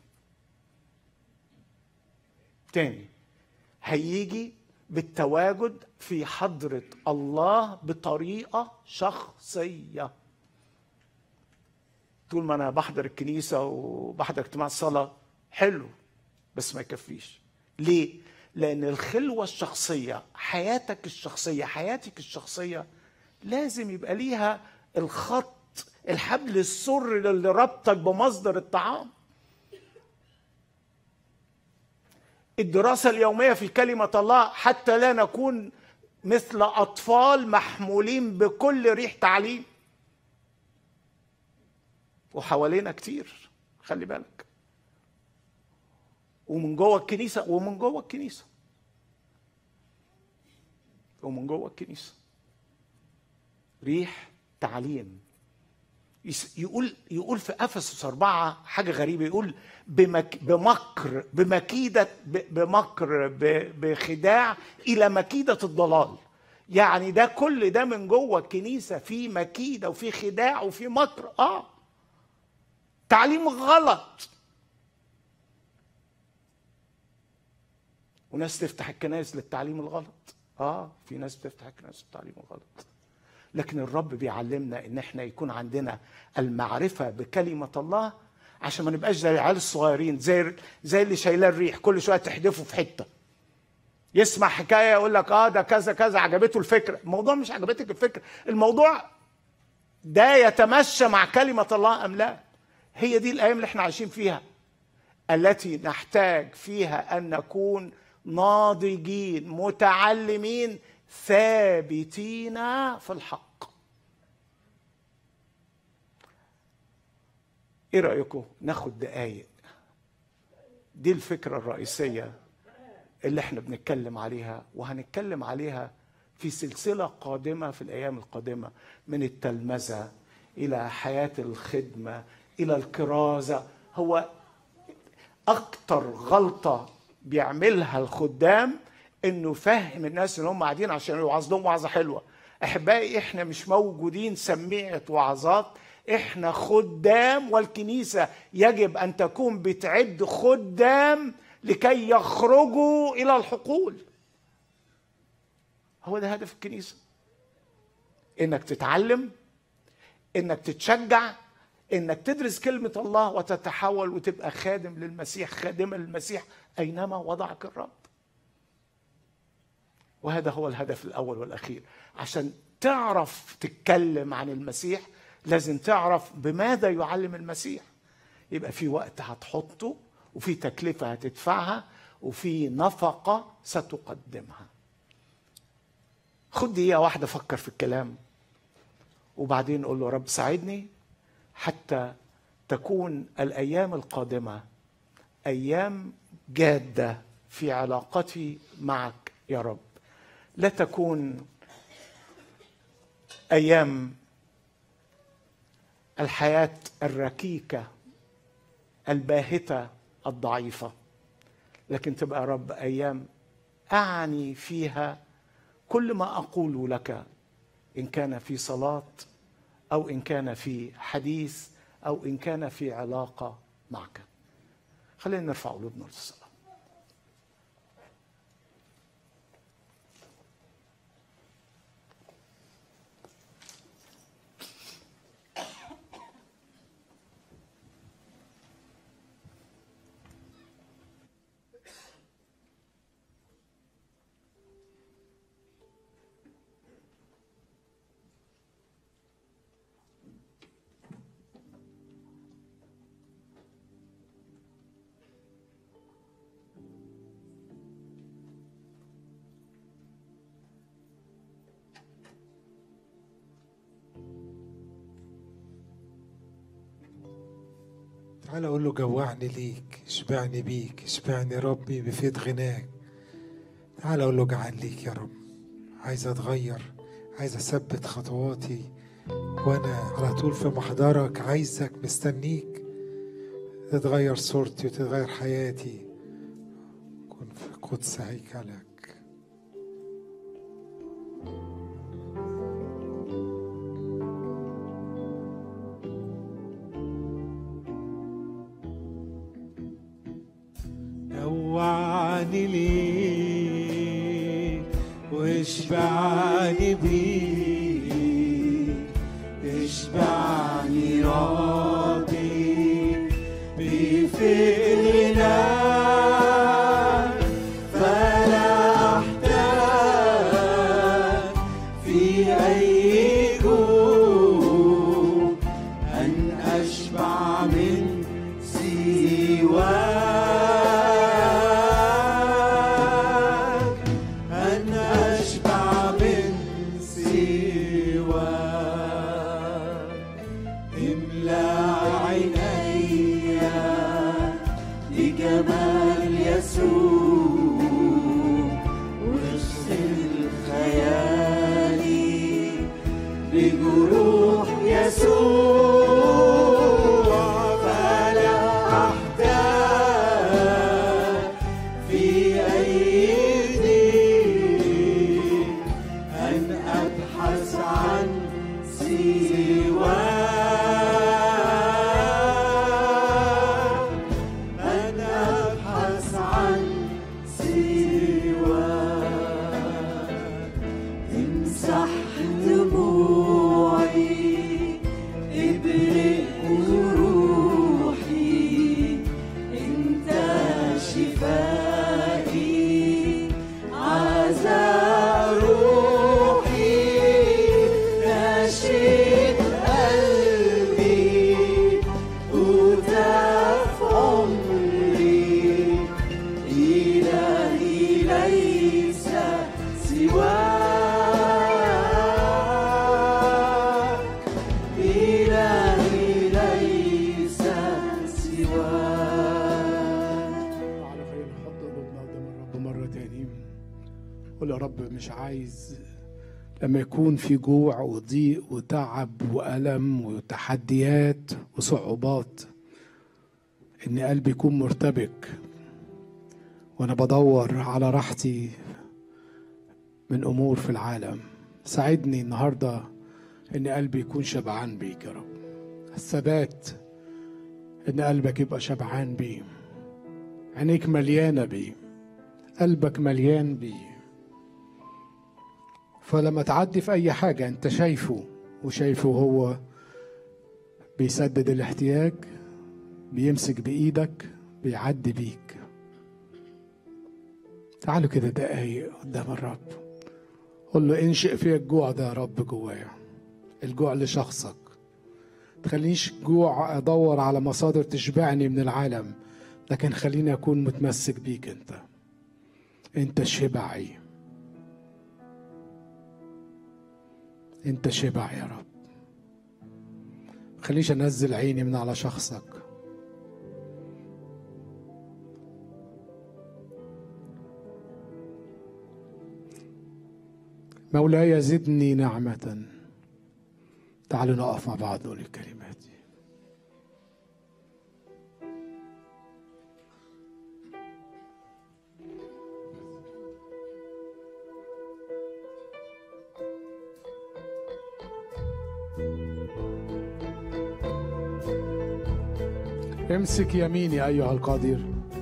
تاني هيجي بالتواجد في حضرة الله بطريقة شخصية طول ما انا بحضر الكنيسه وبحضر اجتماع الصلاه حلو بس ما يكفيش ليه لان الخلوه الشخصيه حياتك الشخصيه حياتك الشخصيه لازم يبقى ليها الخط الحبل السر اللي ربطك بمصدر الطعام الدراسة اليومية في كلمة الله حتى لا نكون مثل أطفال محمولين بكل ريح تعليم وحوالينا كتير خلي بالك ومن جوه الكنيسة ومن جوه الكنيسة ومن جوه الكنيسة ريح تعليم يس- يقول يقول في افسس أربعة حاجة غريبة يقول بمك بمكر بمكيدة ب- بمكر ب- بخداع إلى مكيدة الضلال يعني ده كل ده من جوه الكنيسة في مكيدة وفي خداع وفي مكر اه تعليم غلط وناس تفتح الكنائس للتعليم الغلط اه في ناس بتفتح الكنائس للتعليم الغلط لكن الرب بيعلمنا ان احنا يكون عندنا المعرفه بكلمه الله عشان ما نبقاش زي العيال الصغيرين زي زي اللي شايلاه الريح كل شويه تحدفه في حته يسمع حكايه يقول لك اه ده كذا كذا عجبته الفكره الموضوع مش عجبتك الفكره الموضوع ده يتمشى مع كلمه الله ام لا هي دي الايام اللي احنا عايشين فيها التي نحتاج فيها ان نكون ناضجين متعلمين ثابتين في الحق ايه رايكم ناخد دقايق دي الفكره الرئيسيه اللي احنا بنتكلم عليها وهنتكلم عليها في سلسله قادمه في الايام القادمه من التلمذه الى حياه الخدمه الى الكرازه هو اكتر غلطه بيعملها الخدام انه يفهم الناس اللي هم قاعدين عشان يوعظ لهم وعظه حلوه احبائي احنا مش موجودين سميعه وعظات احنا خدام والكنيسه يجب ان تكون بتعد خدام لكي يخرجوا الى الحقول هو ده هدف الكنيسه انك تتعلم انك تتشجع انك تدرس كلمه الله وتتحول وتبقى خادم للمسيح خادمه للمسيح اينما وضعك الرب وهذا هو الهدف الاول والاخير عشان تعرف تتكلم عن المسيح لازم تعرف بماذا يعلم المسيح يبقى في وقت هتحطه وفي تكلفه هتدفعها وفي نفقه ستقدمها خد دقيقه واحده فكر في الكلام وبعدين قول له رب ساعدني حتى تكون الايام القادمه ايام جاده في علاقتي معك يا رب لا تكون ايام الحياه الركيكه الباهته الضعيفه لكن تبقى يا رب ايام اعني فيها كل ما اقول لك ان كان في صلاه او ان كان في حديث او ان كان في علاقه معك خلينا نرفع قلوبنا للصلاه تعال اقول له جوعني ليك اشبعني بيك اشبعني ربي بفيض غناك تعال اقول له جعان ليك يا رب عايز اتغير عايز اثبت خطواتي وانا على طول في محضرك عايزك مستنيك تتغير صورتي وتتغير حياتي كن في قدس هيكلك جوعني ليك واشبعني بيك اشبعني رب أي جوع أن أشبع من سواك أن أشبع من سواك املأ عيني بجمال يسوع واغسل خيالي بجروح يسوع فلا أحتاج في أيدي أن أبحث عن سواك أن أبحث عن سواك امسح دموعي ابرئ جروحي انت شفائي عزاء روحي نشيد قلبي وتف عمري إلهي ليس سواك إلهي ليس سواك تعالوا خلينا نحط قلوبنا قدام الرب مرة تاني قول يا رب مش عايز لما يكون في جوع وضيق وتعب وألم وتحديات وصعوبات إن قلبي يكون مرتبك وأنا بدور على راحتي من أمور في العالم ساعدني النهاردة إن قلبي يكون شبعان بيك يا رب الثبات إن قلبك يبقى شبعان بيه عينيك مليانة بيه قلبك مليان بيه فلما تعدي في أي حاجة أنت شايفه وشايفه هو بيسدد الاحتياج بيمسك بإيدك بيعدي بيك تعالوا كده دقايق قدام الرب قول له انشئ فيا الجوع ده يا رب جوايا الجوع لشخصك تخلينيش جوع ادور على مصادر تشبعني من العالم لكن خليني اكون متمسك بيك انت انت شبعي انت شبع يا رب خليش انزل عيني من على شخصك مولاي زدني نعمة تعالوا نقف مع بعض نقول الكلمات دي امسك يميني أيها القدير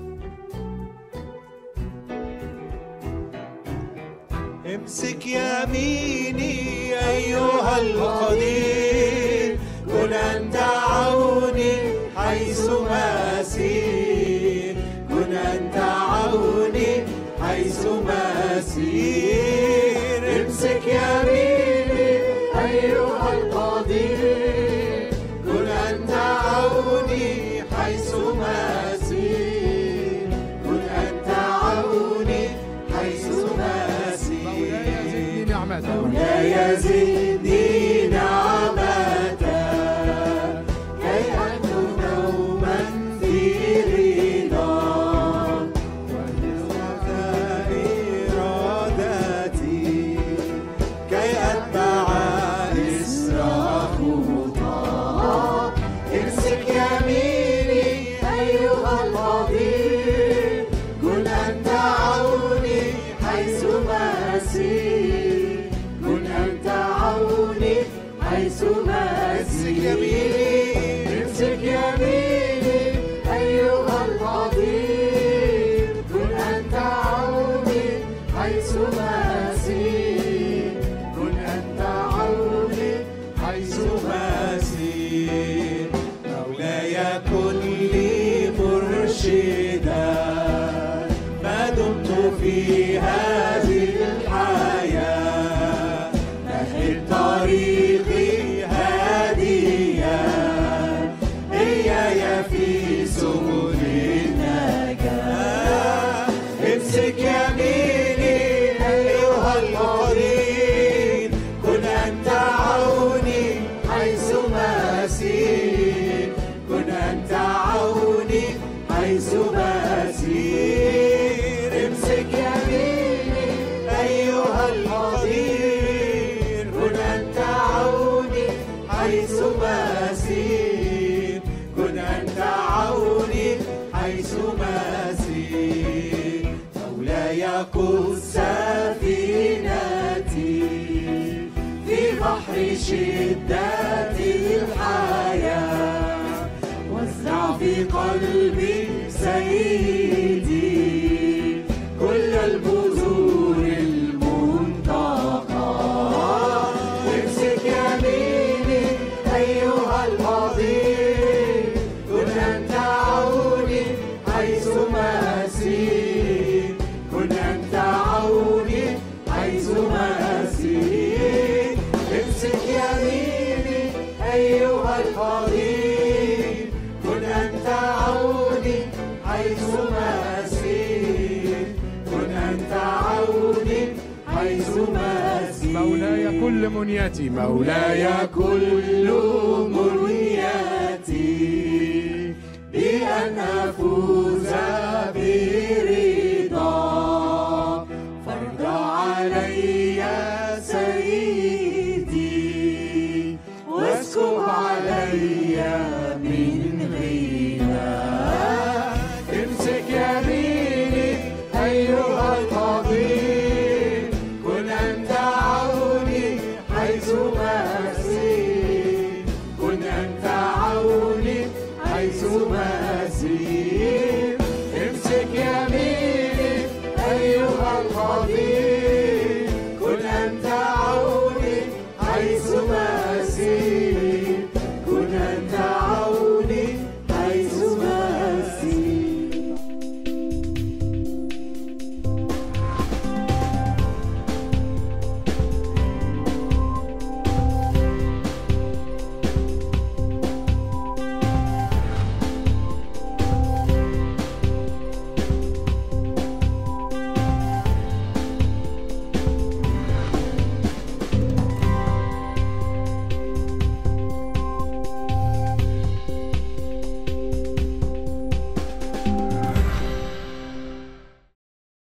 امسك يميني أيها القدير كن أنت عوني حيثما أسير كن أنت عوني حيثما أسير امسك يميني أيها القدير كن أنت عوني حيثما أسير كن أنت عوني حيثما أسير نعمة لا يزدني نعمة كي أكون دوما في رضا ونصرة إرادتي كي أتبع إسر خطاك امسك يميني أيها القدير كن أنت عوني حيثما أسير كن أنت عوني حيثما أسير يميني امسك يميني أيها القدير كن أنت عوني حيثما أسير كن أنت عوني حيثما أسير مولاي كن لي مرشدا ما دمت في هذه الحياة مهد بحر شدة الحياة وازرع في قلبي سيدي كل البذور المنتقى امسك يميني أيها الفضيل كن أنت عوني حيثما أسير كن أنت عوني حيثما أسير امسك يميني أيها الفضيل كن أنت عوني حيثما أسير كن أنت عوني حيثما أسير مولاي كل منيتي مولاي مولاي كل منيتي بأن أفوز برضا فرض علي سيدي واسكب علي من غنى امسك يميني أيها القدير كن أنت عوني حيثما